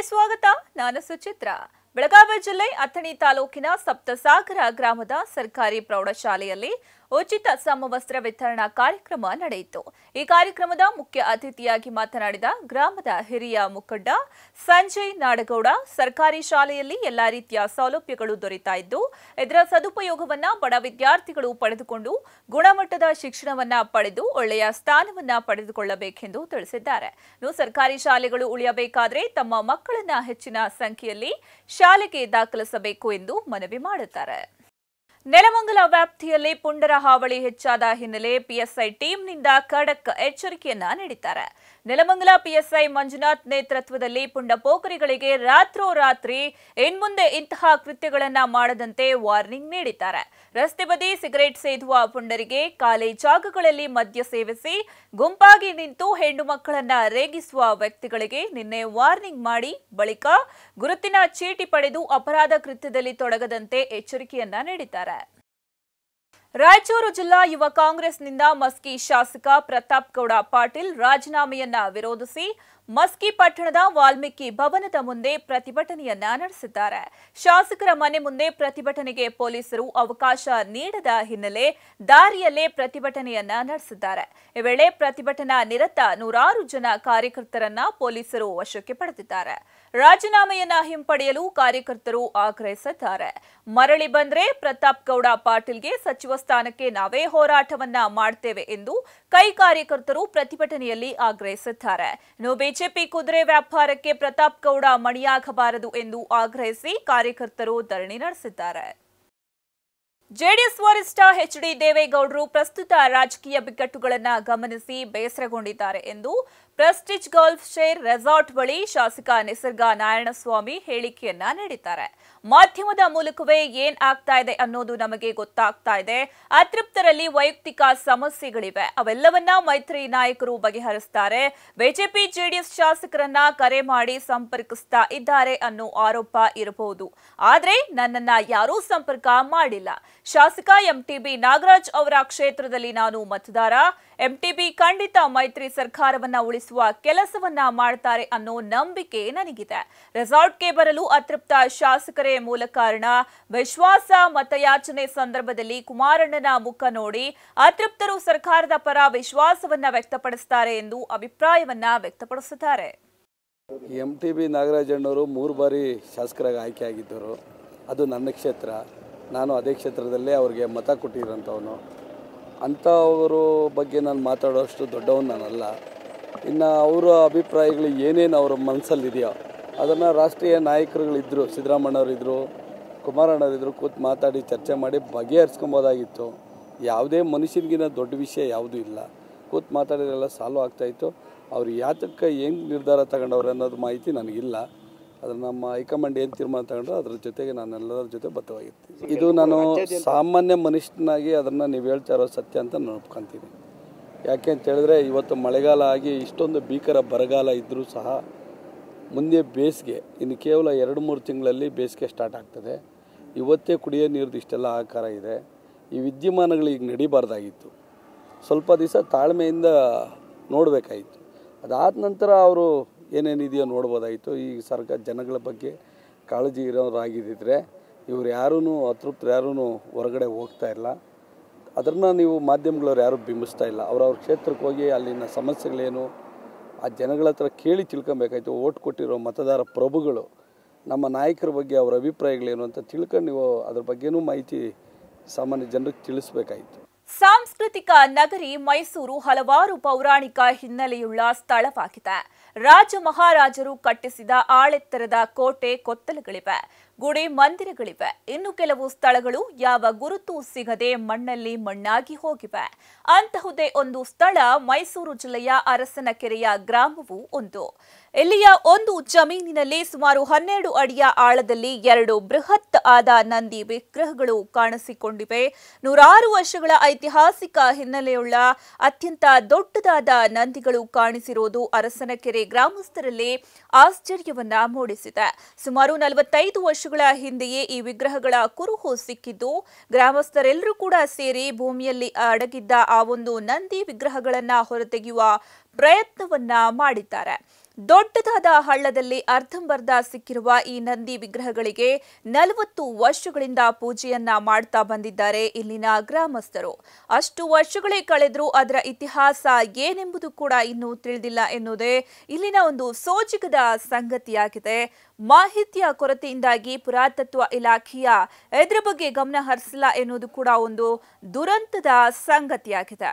ಸ್ವಾಗತ ನಾನು ಸುಚಿತ್ರ ಬೆಳಗಾವಿ ಜಿಲ್ಲೆ ಅಥಣಿ ತಾಲೂಕಿನ ಸಪ್ತಸಾಗರ ಗ್ರಾಮದ ಸರ್ಕಾರಿ ಪ್ರೌಢಶಾಲೆಯಲ್ಲಿ ಉಚಿತ ಸಮವಸ್ತ್ರ ವಿತರಣಾ ಕಾರ್ಯಕ್ರಮ ನಡೆಯಿತು ಈ ಕಾರ್ಯಕ್ರಮದ ಮುಖ್ಯ ಅತಿಥಿಯಾಗಿ ಮಾತನಾಡಿದ ಗ್ರಾಮದ ಹಿರಿಯ ಮುಖಂಡ ಸಂಜಯ್ ನಾಡಗೌಡ ಸರ್ಕಾರಿ ಶಾಲೆಯಲ್ಲಿ ಎಲ್ಲಾ ರೀತಿಯ ಸೌಲಭ್ಯಗಳು ದೊರೆತಾ ಇದ್ದು ಇದರ ಸದುಪಯೋಗವನ್ನ ಬಡ ವಿದ್ಯಾರ್ಥಿಗಳು ಪಡೆದುಕೊಂಡು ಗುಣಮಟ್ಟದ ಶಿಕ್ಷಣವನ್ನ ಪಡೆದು ಒಳ್ಳೆಯ ಸ್ಥಾನವನ್ನ ಪಡೆದುಕೊಳ್ಳಬೇಕೆಂದು ತಿಳಿಸಿದ್ದಾರೆ ಇನ್ನು ಸರ್ಕಾರಿ ಶಾಲೆಗಳು ಉಳಿಯಬೇಕಾದ್ರೆ ತಮ್ಮ ಮಕ್ಕಳನ್ನ ಹೆಚ್ಚಿನ ಸಂಖ್ಯೆಯಲ್ಲಿ ಶಾಲೆಗೆ ದಾಖಲಿಸಬೇಕು ಎಂದು ಮನವಿ ಮಾಡುತ್ತಾರೆ ನೆಲಮಂಗಲ ವ್ಯಾಪ್ತಿಯಲ್ಲಿ ಪುಂಡರ ಹಾವಳಿ ಹೆಚ್ಚಾದ ಹಿನ್ನೆಲೆ ಪಿಎಸ್ಐ ಟೀಮ್ನಿಂದ ಖಡಕ್ ಎಚ್ಚರಿಕೆಯನ್ನ ನೀಡಿದ್ದಾರೆ ನೆಲಮಂಗಲ ಪಿಎಸ್ಐ ಮಂಜುನಾಥ್ ನೇತೃತ್ವದಲ್ಲಿ ಪುಂಡ ಪೋಖರಿಗಳಿಗೆ ರಾತ್ರೋರಾತ್ರಿ ಇನ್ಮುಂದೆ ಇಂತಹ ಕೃತ್ಯಗಳನ್ನ ಮಾಡದಂತೆ ವಾರ್ನಿಂಗ್ ನೀಡಿದ್ದಾರೆ ರಸ್ತೆ ಬದಿ ಸಿಗರೆಟ್ ಸೇದುವ ಪುಂಡರಿಗೆ ಖಾಲಿ ಜಾಗಗಳಲ್ಲಿ ಮದ್ಯ ಸೇವಿಸಿ ಗುಂಪಾಗಿ ನಿಂತು ಹೆಣ್ಣು ಮಕ್ಕಳನ್ನ ರೇಗಿಸುವ ವ್ಯಕ್ತಿಗಳಿಗೆ ನಿನ್ನೆ ವಾರ್ನಿಂಗ್ ಮಾಡಿ ಬಳಿಕ ಗುರುತಿನ ಚೀಟಿ ಪಡೆದು ಅಪರಾಧ ಕೃತ್ಯದಲ್ಲಿ ತೊಡಗದಂತೆ ಎಚ್ಚರಿಕೆಯನ್ನ ನೀಡಿದ್ದಾರೆ ರಾಯಚೂರು ಜಿಲ್ಲಾ ಯುವ ಕಾಂಗ್ರೆಸ್ನಿಂದ ಮಸ್ಕಿ ಶಾಸಕ ಪ್ರತಾಪ್ ಗೌಡ ಪಾಟೀಲ್ ರಾಜೀನಾಮೆಯನ್ನ ವಿರೋಧಿಸಿ ಮಸ್ಕಿ ಪಟ್ಟಣದ ವಾಲ್ಮೀಕಿ ಭವನದ ಮುಂದೆ ಪ್ರತಿಭಟನೆಯನ್ನ ನಡೆಸಿದ್ದಾರೆ ಶಾಸಕರ ಮನೆ ಮುಂದೆ ಪ್ರತಿಭಟನೆಗೆ ಪೊಲೀಸರು ಅವಕಾಶ ನೀಡದ ಹಿನ್ನೆಲೆ ದಾರಿಯಲ್ಲೇ ಪ್ರತಿಭಟನೆಯನ್ನ ನಡೆಸಿದ್ದಾರೆ ಈ ವೇಳೆ ಪ್ರತಿಭಟನಾ ನಿರತ ನೂರಾರು ಜನ ಕಾರ್ಯಕರ್ತರನ್ನ ಪೊಲೀಸರು ವಶಕ್ಕೆ ಪಡೆದಿದ್ದಾರೆ ರಾಜೀನಾಮೆಯನ್ನ ಹಿಂಪಡೆಯಲು ಕಾರ್ಯಕರ್ತರು ಆಗ್ರಹಿಸಿದ್ದಾರೆ ಮರಳಿ ಬಂದ್ರೆ ಪ್ರತಾಪ್ ಗೌಡ ಪಾಟೀಲ್ಗೆ ಸಚಿವ ಸ್ಥಾನಕ್ಕೆ ನಾವೇ ಹೋರಾಟವನ್ನ ಮಾಡ್ತೇವೆ ಎಂದು ಕೈ ಕಾರ್ಯಕರ್ತರು ಪ್ರತಿಭಟನೆಯಲ್ಲಿ ಆಗ್ರಹಿಸಿದ್ದಾರೆ ಇನ್ನು ಬಿಜೆಪಿ ಕುದುರೆ ವ್ಯಾಪಾರಕ್ಕೆ ಪ್ರತಾಪ್ ಗೌಡ ಮಣಿಯಾಗಬಾರದು ಎಂದು ಆಗ್ರಹಿಸಿ ಕಾರ್ಯಕರ್ತರು ಧರಣಿ ನಡೆಸಿದ್ದಾರೆ ಜೆಡಿಎಸ್ ವರಿಷ್ಠ ಎಚ್ ಡಿ ದೇವೇಗೌಡರು ಪ್ರಸ್ತುತ ರಾಜಕೀಯ ಬಿಕ್ಕಟ್ಟುಗಳನ್ನು ಗಮನಿಸಿ ಬೇಸರಗೊಂಡಿದ್ದಾರೆ ಎಂದು ಪ್ರೆಸ್ಟಿಜ್ ಗಾಲ್ಫ್ ಶೇರ್ ರೆಸಾರ್ಟ್ ಬಳಿ ಶಾಸಕ ನಿಸರ್ಗ ನಾರಾಯಣಸ್ವಾಮಿ ಹೇಳಿಕೆಯನ್ನ ನೀಡಿದ್ದಾರೆ ಮಾಧ್ಯಮದ ಮೂಲಕವೇ ಏನ್ ಆಗ್ತಾ ಇದೆ ಅನ್ನೋದು ನಮಗೆ ಗೊತ್ತಾಗ್ತಾ ಇದೆ ಅತೃಪ್ತರಲ್ಲಿ ವೈಯಕ್ತಿಕ ಸಮಸ್ಯೆಗಳಿವೆ ಅವೆಲ್ಲವನ್ನ ಮೈತ್ರಿ ನಾಯಕರು ಬಗೆಹರಿಸ್ತಾರೆ ಬಿಜೆಪಿ ಜೆಡಿಎಸ್ ಶಾಸಕರನ್ನ ಕರೆ ಮಾಡಿ ಸಂಪರ್ಕಿಸ್ತಾ ಇದ್ದಾರೆ ಅನ್ನೋ ಆರೋಪ ಇರಬಹುದು ಆದ್ರೆ ನನ್ನನ್ನ ಯಾರೂ ಸಂಪರ್ಕ ಮಾಡಿಲ್ಲ ಶಾಸಕ ಎಂಟಿಬಿ ನಾಗರಾಜ್ ಅವರ ಕ್ಷೇತ್ರದಲ್ಲಿ ನಾನು ಮತದಾರ ಎಂಟಿಬಿ ಖಂಡಿತ ಮೈತ್ರಿ ಸರ್ಕಾರವನ್ನ ಉಳಿಸುವ ಕೆಲಸವನ್ನ ಮಾಡ್ತಾರೆ ಅನ್ನೋ ನಂಬಿಕೆ ನನಗಿದೆ ರೆಸಾರ್ಟ್ಗೆ ಬರಲು ಅತೃಪ್ತ ಶಾಸಕರೇ ಮೂಲ ಕಾರಣ ವಿಶ್ವಾಸ ಮತಯಾಚನೆ ಸಂದರ್ಭದಲ್ಲಿ ಕುಮಾರಣ್ಣನ ಮುಖ ನೋಡಿ ಅತೃಪ್ತರು ಸರ್ಕಾರದ ಪರ ವಿಶ್ವಾಸವನ್ನ ವ್ಯಕ್ತಪಡಿಸುತ್ತಾರೆ ಎಂದು ಅಭಿಪ್ರಾಯವನ್ನ ವ್ಯಕ್ತಪಡಿಸಿದ್ದಾರೆ ಎಂ ಟಿ ಬಿ ನಾಗರಾಜಣ್ಣವರು ಮೂರು ಬಾರಿ ಶಾಸಕರಾಗಿ ಆಯ್ಕೆ ಆಗಿದ್ದರು ಅದು ನನ್ನ ಕ್ಷೇತ್ರ ನಾನು ಅದೇ ಕ್ಷೇತ್ರದಲ್ಲೇ ಅವ್ರಿಗೆ ಮತ ಕೊಟ್ಟಿರೋಂಥವನು ಅಂಥವರು ಬಗ್ಗೆ ನಾನು ಮಾತಾಡೋಷ್ಟು ದೊಡ್ಡವನು ನಾನಲ್ಲ ಇನ್ನು ಅವರ ಅಭಿಪ್ರಾಯಗಳು ಏನೇನು ಅವರ ಮನಸ್ಸಲ್ಲಿದೆಯೋ ಅದನ್ನು ರಾಷ್ಟ್ರೀಯ ನಾಯಕರುಗಳಿದ್ದರು ಸಿದ್ದರಾಮಣ್ಣವರಿದ್ದರು ಕುಮಾರಣ್ಣವರಿದ್ದರು ಕೂತು ಮಾತಾಡಿ ಚರ್ಚೆ ಮಾಡಿ ಬಗೆಹರಿಸ್ಕೊಬೋದಾಗಿತ್ತು ಯಾವುದೇ ಮನುಷ್ಯನಿಗಿನ ದೊಡ್ಡ ವಿಷಯ ಯಾವುದೂ ಇಲ್ಲ ಕೂತು ಮಾತಾಡಿದ್ರೆಲ್ಲ ಸಾಲ್ವ್ ಆಗ್ತಾಯಿತ್ತು ಅವ್ರು ಯಾತಕ್ಕೆ ಏನು ನಿರ್ಧಾರ ತಗೊಂಡವ್ರು ಅನ್ನೋದು ಮಾಹಿತಿ ನನಗಿಲ್ಲ ಅದ್ರ ನಮ್ಮ ಹೈಕಮಾಂಡ್ ಏನು ತೀರ್ಮಾನ ತಗೊಂಡ್ರೆ ಅದ್ರ ಜೊತೆಗೆ ನಾನೆಲ್ಲರ ಜೊತೆ ಬದ್ಧವಾಗಿರ್ತೀನಿ ಇದು ನಾನು ಸಾಮಾನ್ಯ ಮನುಷ್ಯನಾಗಿ ಅದನ್ನು ನೀವು ಹೇಳ್ತಾ ಇರೋ ಸತ್ಯ ಅಂತ ನಾನು ಒಪ್ಕೊಂತೀನಿ ಯಾಕೆ ಅಂತ ಹೇಳಿದ್ರೆ ಇವತ್ತು ಮಳೆಗಾಲ ಆಗಿ ಇಷ್ಟೊಂದು ಭೀಕರ ಬರಗಾಲ ಇದ್ದರೂ ಸಹ ಮುಂದೆ ಬೇಸಿಗೆ ಇನ್ನು ಕೇವಲ ಎರಡು ಮೂರು ತಿಂಗಳಲ್ಲಿ ಬೇಸಿಗೆ ಸ್ಟಾರ್ಟ್ ಆಗ್ತದೆ ಇವತ್ತೇ ಕುಡಿಯೋ ನೀರ್ದು ಇಷ್ಟೆಲ್ಲ ಆಕಾರ ಇದೆ ಈ ವಿದ್ಯಮಾನಗಳು ಈಗ ನಡಿಬಾರ್ದಾಗಿತ್ತು ಸ್ವಲ್ಪ ದಿವಸ ತಾಳ್ಮೆಯಿಂದ ನೋಡಬೇಕಾಯಿತು ಅದಾದ ನಂತರ ಅವರು ಏನೇನಿದೆಯೋ ನೋಡ್ಬೋದಾಯಿತು ಈ ಸರ್ಕಾರ ಜನಗಳ ಬಗ್ಗೆ ಕಾಳಜಿ ಇರೋರಾಗಿದ್ದಿದ್ರೆ ಇವ್ರು ಯಾರೂ ಅತೃಪ್ತರು ಯಾರೂ ಹೊರಗಡೆ ಹೋಗ್ತಾ ಇಲ್ಲ ಅದನ್ನು ನೀವು ಮಾಧ್ಯಮಗಳವ್ರು ಯಾರೂ ಬಿಂಬಿಸ್ತಾ ಇಲ್ಲ ಅವ್ರವ್ರ ಕ್ಷೇತ್ರಕ್ಕೆ ಹೋಗಿ ಅಲ್ಲಿನ ಸಮಸ್ಯೆಗಳೇನು ಆ ಜನಗಳ ಹತ್ರ ಕೇಳಿ ತಿಳ್ಕೊಬೇಕಾಯ್ತು ಓಟ್ ಕೊಟ್ಟಿರೋ ಮತದಾರ ಪ್ರಭುಗಳು ನಮ್ಮ ನಾಯಕರ ಬಗ್ಗೆ ಅವರ ಅಭಿಪ್ರಾಯಗಳೇನು ಅಂತ ತಿಳ್ಕೊಂಡು ನೀವು ಅದ್ರ ಬಗ್ಗೆನೂ ಮಾಹಿತಿ ಸಾಮಾನ್ಯ ಜನರಿಗೆ ತಿಳಿಸ್ಬೇಕಾಯಿತು ಸಾಂಸ್ಕೃತಿಕ ನಗರಿ ಮೈಸೂರು ಹಲವಾರು ಪೌರಾಣಿಕ ಹಿನ್ನೆಲೆಯುಳ್ಳ ಸ್ಥಳವಾಗಿದೆ ರಾಜ ಮಹಾರಾಜರು ಕಟ್ಟಿಸಿದ ಆಳೆತ್ತರದ ಕೋಟೆ ಕೊತ್ತಲುಗಳಿವೆ ಗುಡಿ ಮಂದಿರಗಳಿವೆ ಇನ್ನು ಕೆಲವು ಸ್ಥಳಗಳು ಯಾವ ಗುರುತು ಸಿಗದೆ ಮಣ್ಣಲ್ಲಿ ಮಣ್ಣಾಗಿ ಹೋಗಿವೆ ಅಂತಹುದೇ ಒಂದು ಸ್ಥಳ ಮೈಸೂರು ಜಿಲ್ಲೆಯ ಅರಸನಕೆರೆಯ ಗ್ರಾಮವು ಒಂದು ಇಲ್ಲಿಯ ಒಂದು ಜಮೀನಿನಲ್ಲಿ ಸುಮಾರು ಹನ್ನೆರಡು ಅಡಿಯ ಆಳದಲ್ಲಿ ಎರಡು ಬೃಹತ್ ಆದ ನಂದಿ ವಿಗ್ರಹಗಳು ಕಾಣಿಸಿಕೊಂಡಿವೆ ನೂರಾರು ವರ್ಷಗಳ ಐತಿಹಾಸಿಕ ಹಿನ್ನೆಲೆಯುಳ್ಳ ಅತ್ಯಂತ ದೊಡ್ಡದಾದ ನಂದಿಗಳು ಕಾಣಿಸಿರುವುದು ಅರಸನಕೆರೆ ಗ್ರಾಮಸ್ಥರಲ್ಲಿ ಆಶ್ಚರ್ಯವನ್ನ ಮೂಡಿಸಿದೆ ಸುಮಾರು ನಲವತ್ತೈದು ವರ್ಷಗಳ ಹಿಂದೆಯೇ ಈ ವಿಗ್ರಹಗಳ ಕುರುಹು ಸಿಕ್ಕಿದ್ದು ಗ್ರಾಮಸ್ಥರೆಲ್ಲರೂ ಕೂಡ ಸೇರಿ ಭೂಮಿಯಲ್ಲಿ ಅಡಗಿದ್ದ ಆ ಒಂದು ನಂದಿ ವಿಗ್ರಹಗಳನ್ನ ಹೊರತೆಗೆಯುವ ಪ್ರಯತ್ನವನ್ನ ಮಾಡಿದ್ದಾರೆ ದೊಡ್ಡದಾದ ಹಳ್ಳದಲ್ಲಿ ಅರ್ಧಂಬರ್ಧ ಸಿಕ್ಕಿರುವ ಈ ನಂದಿ ವಿಗ್ರಹಗಳಿಗೆ ನಲವತ್ತು ವರ್ಷಗಳಿಂದ ಪೂಜೆಯನ್ನ ಮಾಡ್ತಾ ಬಂದಿದ್ದಾರೆ ಇಲ್ಲಿನ ಗ್ರಾಮಸ್ಥರು ಅಷ್ಟು ವರ್ಷಗಳೇ ಕಳೆದ್ರೂ ಅದರ ಇತಿಹಾಸ ಏನೆಂಬುದು ಕೂಡ ಇನ್ನೂ ತಿಳಿದಿಲ್ಲ ಎನ್ನುವುದೇ ಇಲ್ಲಿನ ಒಂದು ಸೋಜಿಗದ ಸಂಗತಿಯಾಗಿದೆ ಮಾಹಿತಿಯ ಕೊರತೆಯಿಂದಾಗಿ ಪುರಾತತ್ವ ಇಲಾಖೆಯ ಇದರ ಬಗ್ಗೆ ಗಮನ ಹರಿಸಿಲ್ಲ ಎನ್ನುವುದು ಕೂಡ ಒಂದು ದುರಂತದ ಸಂಗತಿಯಾಗಿದೆ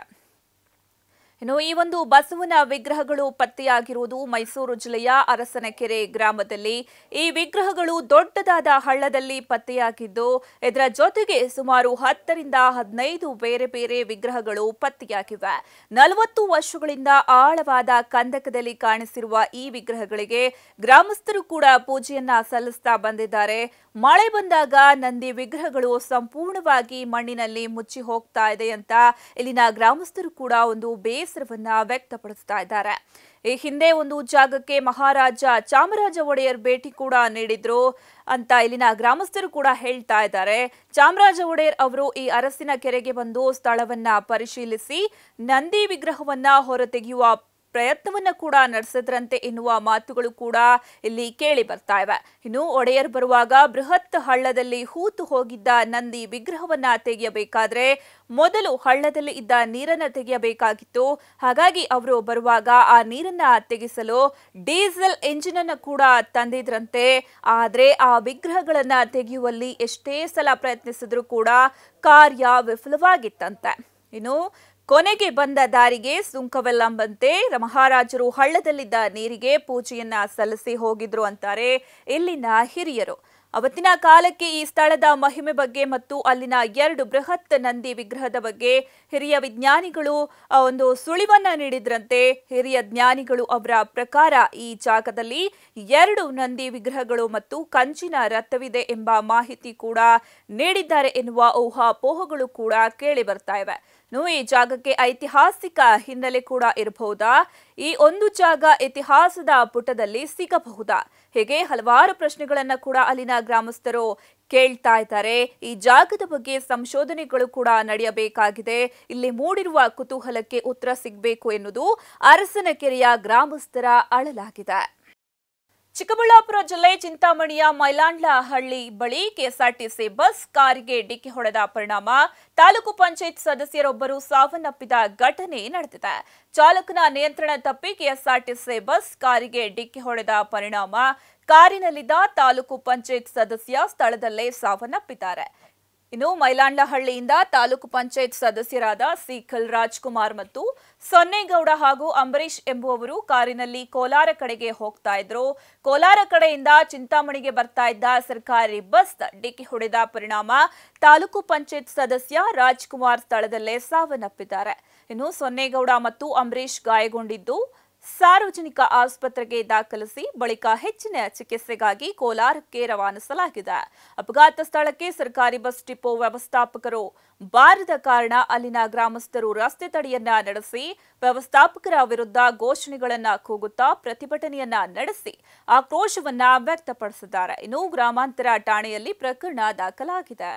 ಇನ್ನು ಈ ಒಂದು ಬಸವನ ವಿಗ್ರಹಗಳು ಪತ್ತೆಯಾಗಿರುವುದು ಮೈಸೂರು ಜಿಲ್ಲೆಯ ಅರಸನಕೆರೆ ಗ್ರಾಮದಲ್ಲಿ ಈ ವಿಗ್ರಹಗಳು ದೊಡ್ಡದಾದ ಹಳ್ಳದಲ್ಲಿ ಪತ್ತೆಯಾಗಿದ್ದು ಇದರ ಜೊತೆಗೆ ಸುಮಾರು ಹತ್ತರಿಂದ ಹದಿನೈದು ಬೇರೆ ಬೇರೆ ವಿಗ್ರಹಗಳು ಪತ್ತೆಯಾಗಿವೆ ನಲವತ್ತು ವರ್ಷಗಳಿಂದ ಆಳವಾದ ಕಂದಕದಲ್ಲಿ ಕಾಣಿಸಿರುವ ಈ ವಿಗ್ರಹಗಳಿಗೆ ಗ್ರಾಮಸ್ಥರು ಕೂಡ ಪೂಜೆಯನ್ನ ಸಲ್ಲಿಸ್ತಾ ಬಂದಿದ್ದಾರೆ ಮಳೆ ಬಂದಾಗ ನಂದಿ ವಿಗ್ರಹಗಳು ಸಂಪೂರ್ಣವಾಗಿ ಮಣ್ಣಿನಲ್ಲಿ ಮುಚ್ಚಿ ಹೋಗ್ತಾ ಇದೆ ಅಂತ ಇಲ್ಲಿನ ಗ್ರಾಮಸ್ಥರು ಕೂಡ ಒಂದು ಬೇಸರವನ್ನ ವ್ಯಕ್ತಪಡಿಸ್ತಾ ಇದ್ದಾರೆ ಈ ಹಿಂದೆ ಒಂದು ಜಾಗಕ್ಕೆ ಮಹಾರಾಜ ಚಾಮರಾಜ ಒಡೆಯರ್ ಭೇಟಿ ಕೂಡ ನೀಡಿದ್ರು ಅಂತ ಇಲ್ಲಿನ ಗ್ರಾಮಸ್ಥರು ಕೂಡ ಹೇಳ್ತಾ ಇದ್ದಾರೆ ಚಾಮರಾಜ ಒಡೆಯರ್ ಅವರು ಈ ಅರಸಿನ ಕೆರೆಗೆ ಬಂದು ಸ್ಥಳವನ್ನ ಪರಿಶೀಲಿಸಿ ನಂದಿ ವಿಗ್ರಹವನ್ನ ಹೊರತೆಗೆಯುವ ಪ್ರಯತ್ನವನ್ನ ಕೂಡ ನಡೆಸಿದ್ರಂತೆ ಎನ್ನುವ ಮಾತುಗಳು ಕೂಡ ಇಲ್ಲಿ ಕೇಳಿ ಬರ್ತಾ ಇವೆ ಇನ್ನು ಒಡೆಯರ್ ಬರುವಾಗ ಬೃಹತ್ ಹಳ್ಳದಲ್ಲಿ ಹೂತು ಹೋಗಿದ್ದ ನಂದಿ ವಿಗ್ರಹವನ್ನ ತೆಗೆಯಬೇಕಾದ್ರೆ ಮೊದಲು ಹಳ್ಳದಲ್ಲಿ ಇದ್ದ ನೀರನ್ನ ತೆಗೆಯಬೇಕಾಗಿತ್ತು ಹಾಗಾಗಿ ಅವರು ಬರುವಾಗ ಆ ನೀರನ್ನ ತೆಗೆಸಲು ಡೀಸೆಲ್ ಎಂಜಿನ್ ಅನ್ನ ಕೂಡ ತಂದಿದ್ರಂತೆ ಆದ್ರೆ ಆ ವಿಗ್ರಹಗಳನ್ನ ತೆಗೆಯುವಲ್ಲಿ ಎಷ್ಟೇ ಸಲ ಪ್ರಯತ್ನಿಸಿದ್ರು ಕೂಡ ಕಾರ್ಯ ವಿಫಲವಾಗಿತ್ತಂತೆ ಇನ್ನು ಕೊನೆಗೆ ಬಂದ ದಾರಿಗೆ ಸುಂಕವೆಲ್ಲಂಬಂತೆ ಮಹಾರಾಜರು ಹಳ್ಳದಲ್ಲಿದ್ದ ನೀರಿಗೆ ಪೂಜೆಯನ್ನ ಸಲ್ಲಿಸಿ ಹೋಗಿದ್ರು ಅಂತಾರೆ ಇಲ್ಲಿನ ಹಿರಿಯರು ಅವತ್ತಿನ ಕಾಲಕ್ಕೆ ಈ ಸ್ಥಳದ ಮಹಿಮೆ ಬಗ್ಗೆ ಮತ್ತು ಅಲ್ಲಿನ ಎರಡು ಬೃಹತ್ ನಂದಿ ವಿಗ್ರಹದ ಬಗ್ಗೆ ಹಿರಿಯ ವಿಜ್ಞಾನಿಗಳು ಆ, ಒಂದು ಸುಳಿವನ್ನ ನೀಡಿದ್ರಂತೆ ಹಿರಿಯ ಜ್ಞಾನಿಗಳು ಅವರ ಪ್ರಕಾರ ಈ ಜಾಗದಲ್ಲಿ ಎರಡು ನಂದಿ ವಿಗ್ರಹಗಳು ಮತ್ತು ಕಂಚಿನ ರಥವಿದೆ ಎಂಬ ಮಾಹಿತಿ ಕೂಡ ನೀಡಿದ್ದಾರೆ ಎನ್ನುವ ಊಹಾಪೋಹಗಳು ಕೂಡ ಕೇಳಿ ಬರ್ತಾ ಇವೆ ಇನ್ನು ಈ ಜಾಗಕ್ಕೆ ಐತಿಹಾಸಿಕ ಹಿನ್ನೆಲೆ ಕೂಡ ಇರಬಹುದಾ ಈ ಒಂದು ಜಾಗ ಇತಿಹಾಸದ ಪುಟದಲ್ಲಿ ಸಿಗಬಹುದಾ ಹೀಗೆ ಹಲವಾರು ಪ್ರಶ್ನೆಗಳನ್ನ ಕೂಡ ಅಲ್ಲಿನ ಗ್ರಾಮಸ್ಥರು ಕೇಳ್ತಾ ಇದ್ದಾರೆ ಈ ಜಾಗದ ಬಗ್ಗೆ ಸಂಶೋಧನೆಗಳು ಕೂಡ ನಡೆಯಬೇಕಾಗಿದೆ ಇಲ್ಲಿ ಮೂಡಿರುವ ಕುತೂಹಲಕ್ಕೆ ಉತ್ತರ ಸಿಗಬೇಕು ಎನ್ನುವುದು ಅರಸನಕೆರೆಯ ಗ್ರಾಮಸ್ಥರ ಅಳಲಾಗಿದೆ ಚಿಕ್ಕಬಳ್ಳಾಪುರ ಜಿಲ್ಲೆ ಚಿಂತಾಮಣಿಯ ಮೈಲಾಂಡ್ಲಹಳ್ಳಿ ಬಳಿ ಕೆಎಸ್ಆರ್ಟಿಸಿ ಬಸ್ ಕಾರಿಗೆ ಡಿಕ್ಕಿ ಹೊಡೆದ ಪರಿಣಾಮ ತಾಲೂಕು ಪಂಚಾಯತ್ ಸದಸ್ಯರೊಬ್ಬರು ಸಾವನ್ನಪ್ಪಿದ ಘಟನೆ ನಡೆದಿದೆ ಚಾಲಕನ ನಿಯಂತ್ರಣ ತಪ್ಪಿ ಕೆಎಸ್ಆರ್ಟಿಸಿ ಬಸ್ ಕಾರಿಗೆ ಡಿಕ್ಕಿ ಹೊಡೆದ ಪರಿಣಾಮ ಕಾರಿನಲ್ಲಿದ್ದ ತಾಲೂಕು ಪಂಚಾಯತ್ ಸದಸ್ಯ ಸ್ಥಳದಲ್ಲೇ ಸಾವನ್ನಪ್ಪಿದ್ದಾರೆ ಇನ್ನು ಮೈಲಾಂಡ್ಲಹಳ್ಳಿಯಿಂದ ತಾಲೂಕು ಪಂಚಾಯತ್ ಸದಸ್ಯರಾದ ಸಿ ಖಲ್ ರಾಜ್ಕುಮಾರ್ ಮತ್ತು ಸೊನ್ನೇಗೌಡ ಹಾಗೂ ಅಂಬರೀಶ್ ಎಂಬುವವರು ಕಾರಿನಲ್ಲಿ ಕೋಲಾರ ಕಡೆಗೆ ಹೋಗ್ತಾ ಇದ್ರು ಕೋಲಾರ ಕಡೆಯಿಂದ ಚಿಂತಾಮಣಿಗೆ ಬರ್ತಾ ಇದ್ದ ಸರ್ಕಾರಿ ಬಸ್ ಡಿಕ್ಕಿ ಹೊಡೆದ ಪರಿಣಾಮ ತಾಲೂಕು ಪಂಚಾಯತ್ ಸದಸ್ಯ ರಾಜ್ಕುಮಾರ್ ಸ್ಥಳದಲ್ಲೇ ಸಾವನ್ನಪ್ಪಿದ್ದಾರೆ ಇನ್ನು ಸೊನ್ನೇಗೌಡ ಮತ್ತು ಅಂಬರೀಶ್ ಗಾಯಗೊಂಡಿದ್ದು ಸಾರ್ವಜನಿಕ ಆಸ್ಪತ್ರೆಗೆ ದಾಖಲಿಸಿ ಬಳಿಕ ಹೆಚ್ಚಿನ ಚಿಕಿತ್ಸೆಗಾಗಿ ಕೋಲಾರಕ್ಕೆ ರವಾನಿಸಲಾಗಿದೆ ಅಪಘಾತ ಸ್ಥಳಕ್ಕೆ ಸರ್ಕಾರಿ ಬಸ್ ಡಿಪೋ ವ್ಯವಸ್ಥಾಪಕರು ಬಾರದ ಕಾರಣ ಅಲ್ಲಿನ ಗ್ರಾಮಸ್ಥರು ರಸ್ತೆ ತಡೆಯನ್ನ ನಡೆಸಿ ವ್ಯವಸ್ಥಾಪಕರ ವಿರುದ್ಧ ಘೋಷಣೆಗಳನ್ನ ಕೂಗುತ್ತಾ ಪ್ರತಿಭಟನೆಯನ್ನ ನಡೆಸಿ ಆಕ್ರೋಶವನ್ನ ವ್ಯಕ್ತಪಡಿಸಿದ್ದಾರೆ ಇನ್ನು ಗ್ರಾಮಾಂತರ ಠಾಣೆಯಲ್ಲಿ ಪ್ರಕರಣ ದಾಖಲಾಗಿದೆ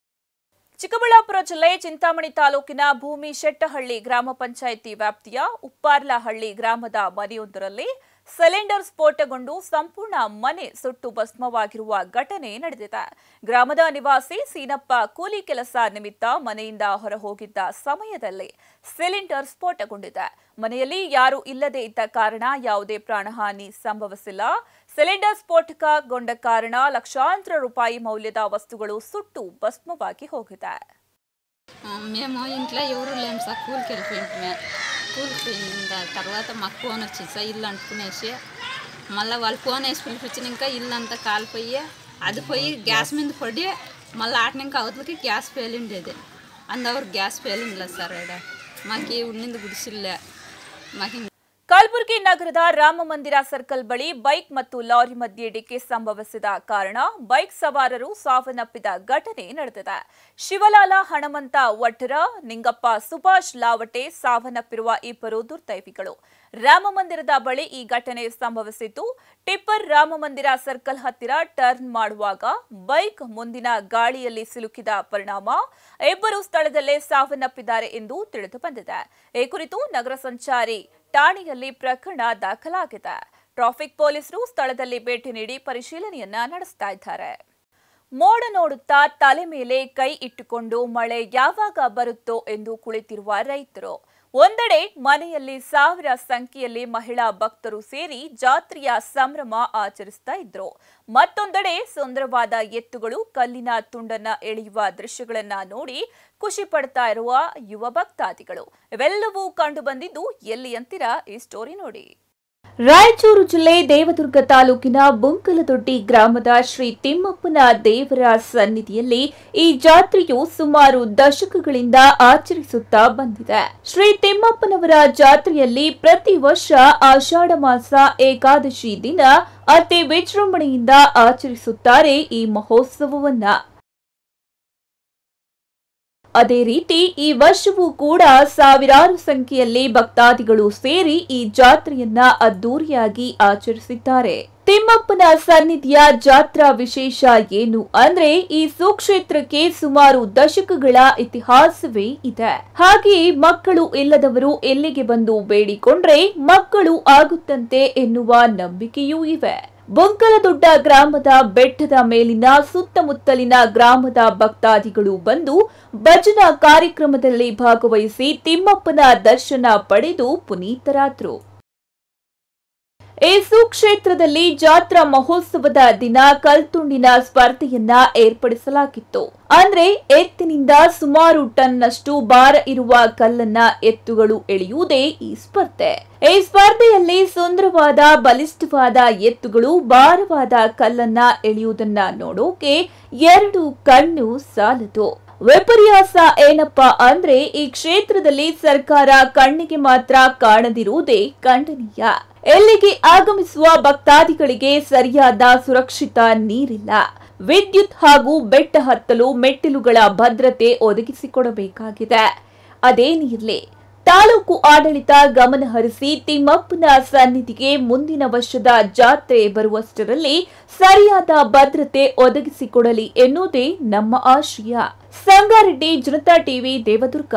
ಚಿಕ್ಕಬಳ್ಳಾಪುರ ಜಿಲ್ಲೆ ಚಿಂತಾಮಣಿ ತಾಲೂಕಿನ ಭೂಮಿ ಶೆಟ್ಟಹಳ್ಳಿ ಗ್ರಾಮ ಪಂಚಾಯಿತಿ ವ್ಯಾಪ್ತಿಯ ಉಪ್ಪಾರ್ಲಹಳ್ಳಿ ಗ್ರಾಮದ ಮನೆಯೊಂದರಲ್ಲಿ ಸಿಲಿಂಡರ್ ಸ್ಫೋಟಗೊಂಡು ಸಂಪೂರ್ಣ ಮನೆ ಸುಟ್ಟು ಭಸ್ಮವಾಗಿರುವ ಘಟನೆ ನಡೆದಿದೆ ಗ್ರಾಮದ ನಿವಾಸಿ ಸೀನಪ್ಪ ಕೂಲಿ ಕೆಲಸ ನಿಮಿತ್ತ ಮನೆಯಿಂದ ಹೊರಹೋಗಿದ್ದ ಸಮಯದಲ್ಲಿ ಸಿಲಿಂಡರ್ ಸ್ಫೋಟಗೊಂಡಿದೆ ಮನೆಯಲ್ಲಿ ಯಾರೂ ಇಲ್ಲದೆ ಇದ್ದ ಕಾರಣ ಯಾವುದೇ ಪ್ರಾಣಹಾನಿ ಸಂಭವಿಸಿಲ್ಲ ಸಿಲಿಂಡರ್ ಸ್ಫೋಟಕಗೊಂಡ ಕಾರಣ లక్షాంతర రూపాయి మౌల్యದ వస్తువులు సుట్టు భస్మವಾಗಿ ಹೋಗಿದೆ ఆ, మేము ఇంట్లో ఎవరు లేము సార్ కూలికి వెళ్ళిపోయింటిమే కూలికి పోయిన తర్వాత మాకు ఫోన్ వచ్చింది సార్ ఇల్లు అంటుకునేసి మళ్ళీ వాళ్ళు ఫోన్ వేసి పిలిపించినాక ఇల్లు అంతా కాలిపోయి అది పోయి గ్యాస్ మీద పడి మళ్ళీ ఆటనిక అవతలకి గ్యాస్ పేలిండేది అందరు గ్యాస్ పేలిందిలే సార్ ఆడ మాకు ఉండింది గుడిసిల్లే మాకు ಕಲಬುರಗಿ ನಗರದ ರಾಮ ಮಂದಿರ ಸರ್ಕಲ್ ಬಳಿ ಬೈಕ್ ಮತ್ತು ಲಾರಿ ಮಧ್ಯೆ ಡಿಕ್ಕಿ ಸಂಭವಿಸಿದ ಕಾರಣ ಬೈಕ್ ಸವಾರರು ಸಾವನ್ನಪ್ಪಿದ ಘಟನೆ ನಡೆದಿದೆ ಶಿವಲಾಲ ಹಣಮಂತ ವಠರ ನಿಂಗಪ್ಪ ಸುಭಾಷ್ ಲಾವಟೆ ಸಾವನ್ನಪ್ಪಿರುವ ಇಬ್ಬರು ದುರ್ದೈವಿಗಳು ರಾಮ ಮಂದಿರದ ಬಳಿ ಈ ಘಟನೆ ಸಂಭವಿಸಿದ್ದು ಟಿಪ್ಪರ್ ರಾಮ ಮಂದಿರ ಸರ್ಕಲ್ ಹತ್ತಿರ ಟರ್ನ್ ಮಾಡುವಾಗ ಬೈಕ್ ಮುಂದಿನ ಗಾಳಿಯಲ್ಲಿ ಸಿಲುಕಿದ ಪರಿಣಾಮ ಇಬ್ಬರು ಸ್ಥಳದಲ್ಲೇ ಸಾವನ್ನಪ್ಪಿದ್ದಾರೆ ಎಂದು ತಿಳಿದು ಬಂದಿದೆ ಈ ಕುರಿತು ನಗರ ಸಂಚಾರಿ ಠಾಣೆಯಲ್ಲಿ ಪ್ರಕರಣ ದಾಖಲಾಗಿದೆ ಟ್ರಾಫಿಕ್ ಪೊಲೀಸರು ಸ್ಥಳದಲ್ಲಿ ಭೇಟಿ ನೀಡಿ ಪರಿಶೀಲನೆಯನ್ನ ನಡೆಸ್ತಾ ಇದ್ದಾರೆ ಮೋಡ ನೋಡುತ್ತಾ ತಲೆ ಮೇಲೆ ಕೈ ಇಟ್ಟುಕೊಂಡು ಮಳೆ ಯಾವಾಗ ಬರುತ್ತೋ ಎಂದು ಕುಳಿತಿರುವ ರೈತರು ಒಂದೆಡೆ ಮನೆಯಲ್ಲಿ ಸಾವಿರ ಸಂಖ್ಯೆಯಲ್ಲಿ ಮಹಿಳಾ ಭಕ್ತರು ಸೇರಿ ಜಾತ್ರೆಯ ಸಂಭ್ರಮ ಆಚರಿಸ್ತಾ ಇದ್ರು ಮತ್ತೊಂದೆಡೆ ಸುಂದರವಾದ ಎತ್ತುಗಳು ಕಲ್ಲಿನ ತುಂಡನ್ನ ಎಳೆಯುವ ದೃಶ್ಯಗಳನ್ನ ನೋಡಿ ಖುಷಿ ಪಡ್ತಾ ಇರುವ ಯುವ ಭಕ್ತಾದಿಗಳು ಇವೆಲ್ಲವೂ ಕಂಡು ಬಂದಿದ್ದು ಎಲ್ಲಿ ಅಂತೀರಾ ಈ ಸ್ಟೋರಿ ನೋಡಿ ರಾಯಚೂರು ಜಿಲ್ಲೆ ದೇವದುರ್ಗ ತಾಲೂಕಿನ ಬುಂಕಲದೊಡ್ಡಿ ಗ್ರಾಮದ ಶ್ರೀ ತಿಮ್ಮಪ್ಪನ ದೇವರ ಸನ್ನಿಧಿಯಲ್ಲಿ ಈ ಜಾತ್ರೆಯು ಸುಮಾರು ದಶಕಗಳಿಂದ ಆಚರಿಸುತ್ತಾ ಬಂದಿದೆ ಶ್ರೀ ತಿಮ್ಮಪ್ಪನವರ ಜಾತ್ರೆಯಲ್ಲಿ ಪ್ರತಿ ವರ್ಷ ಆಷಾಢ ಮಾಸ ಏಕಾದಶಿ ದಿನ ಅತಿ ವಿಜೃಂಭಣೆಯಿಂದ ಆಚರಿಸುತ್ತಾರೆ ಈ ಮಹೋತ್ಸವವನ್ನ ಅದೇ ರೀತಿ ಈ ವರ್ಷವೂ ಕೂಡ ಸಾವಿರಾರು ಸಂಖ್ಯೆಯಲ್ಲಿ ಭಕ್ತಾದಿಗಳು ಸೇರಿ ಈ ಜಾತ್ರೆಯನ್ನ ಅದ್ದೂರಿಯಾಗಿ ಆಚರಿಸಿದ್ದಾರೆ ತಿಮ್ಮಪ್ಪನ ಸನ್ನಿಧಿಯ ಜಾತ್ರಾ ವಿಶೇಷ ಏನು ಅಂದ್ರೆ ಈ ಸುಕ್ಷೇತ್ರಕ್ಕೆ ಸುಮಾರು ದಶಕಗಳ ಇತಿಹಾಸವೇ ಇದೆ ಹಾಗೆ ಮಕ್ಕಳು ಇಲ್ಲದವರು ಎಲ್ಲಿಗೆ ಬಂದು ಬೇಡಿಕೊಂಡ್ರೆ ಮಕ್ಕಳು ಆಗುತ್ತಂತೆ ಎನ್ನುವ ನಂಬಿಕೆಯೂ ಇವೆ ಬೊಂಕಲದೊಡ್ಡ ಗ್ರಾಮದ ಬೆಟ್ಟದ ಮೇಲಿನ ಸುತ್ತಮುತ್ತಲಿನ ಗ್ರಾಮದ ಭಕ್ತಾದಿಗಳು ಬಂದು ಭಜನಾ ಕಾರ್ಯಕ್ರಮದಲ್ಲಿ ಭಾಗವಹಿಸಿ ತಿಮ್ಮಪ್ಪನ ದರ್ಶನ ಪಡೆದು ಪುನೀತರಾದ್ರು ಈ ಸುಕ್ಷೇತ್ರದಲ್ಲಿ ಜಾತ್ರಾ ಮಹೋತ್ಸವದ ದಿನ ಕಲ್ತುಂಡಿನ ಸ್ಪರ್ಧೆಯನ್ನ ಏರ್ಪಡಿಸಲಾಗಿತ್ತು ಅಂದ್ರೆ ಎತ್ತಿನಿಂದ ಸುಮಾರು ಟನ್ನಷ್ಟು ಭಾರ ಇರುವ ಕಲ್ಲನ್ನ ಎತ್ತುಗಳು ಎಳೆಯುವುದೇ ಈ ಸ್ಪರ್ಧೆ ಈ ಸ್ಪರ್ಧೆಯಲ್ಲಿ ಸುಂದರವಾದ ಬಲಿಷ್ಠವಾದ ಎತ್ತುಗಳು ಭಾರವಾದ ಕಲ್ಲನ್ನ ಎಳೆಯುವುದನ್ನ ನೋಡೋಕೆ ಎರಡು ಕಣ್ಣು ಸಾಲದು ವಿಪರ್ಯಾಸ ಏನಪ್ಪಾ ಅಂದ್ರೆ ಈ ಕ್ಷೇತ್ರದಲ್ಲಿ ಸರ್ಕಾರ ಕಣ್ಣಿಗೆ ಮಾತ್ರ ಕಾಣದಿರುವುದೇ ಖಂಡನೀಯ ಎಲ್ಲಿಗೆ ಆಗಮಿಸುವ ಭಕ್ತಾದಿಗಳಿಗೆ ಸರಿಯಾದ ಸುರಕ್ಷಿತ ನೀರಿಲ್ಲ ವಿದ್ಯುತ್ ಹಾಗೂ ಬೆಟ್ಟ ಹತ್ತಲು ಮೆಟ್ಟಿಲುಗಳ ಭದ್ರತೆ ಒದಗಿಸಿಕೊಡಬೇಕಾಗಿದೆ ಅದೇನಿರಲಿ ತಾಲೂಕು ಆಡಳಿತ ಗಮನ ಹರಿಸಿ ತಿಮ್ಮಪ್ಪನ ಸನ್ನಿಧಿಗೆ ಮುಂದಿನ ವರ್ಷದ ಜಾತ್ರೆ ಬರುವಷ್ಟರಲ್ಲಿ ಸರಿಯಾದ ಭದ್ರತೆ ಒದಗಿಸಿಕೊಡಲಿ ಎನ್ನುವುದೇ ನಮ್ಮ ಆಶಯ ಸಂಗಾರೆಡ್ಡಿ ಜನತಾ ಟಿವಿ ದೇವದುರ್ಗ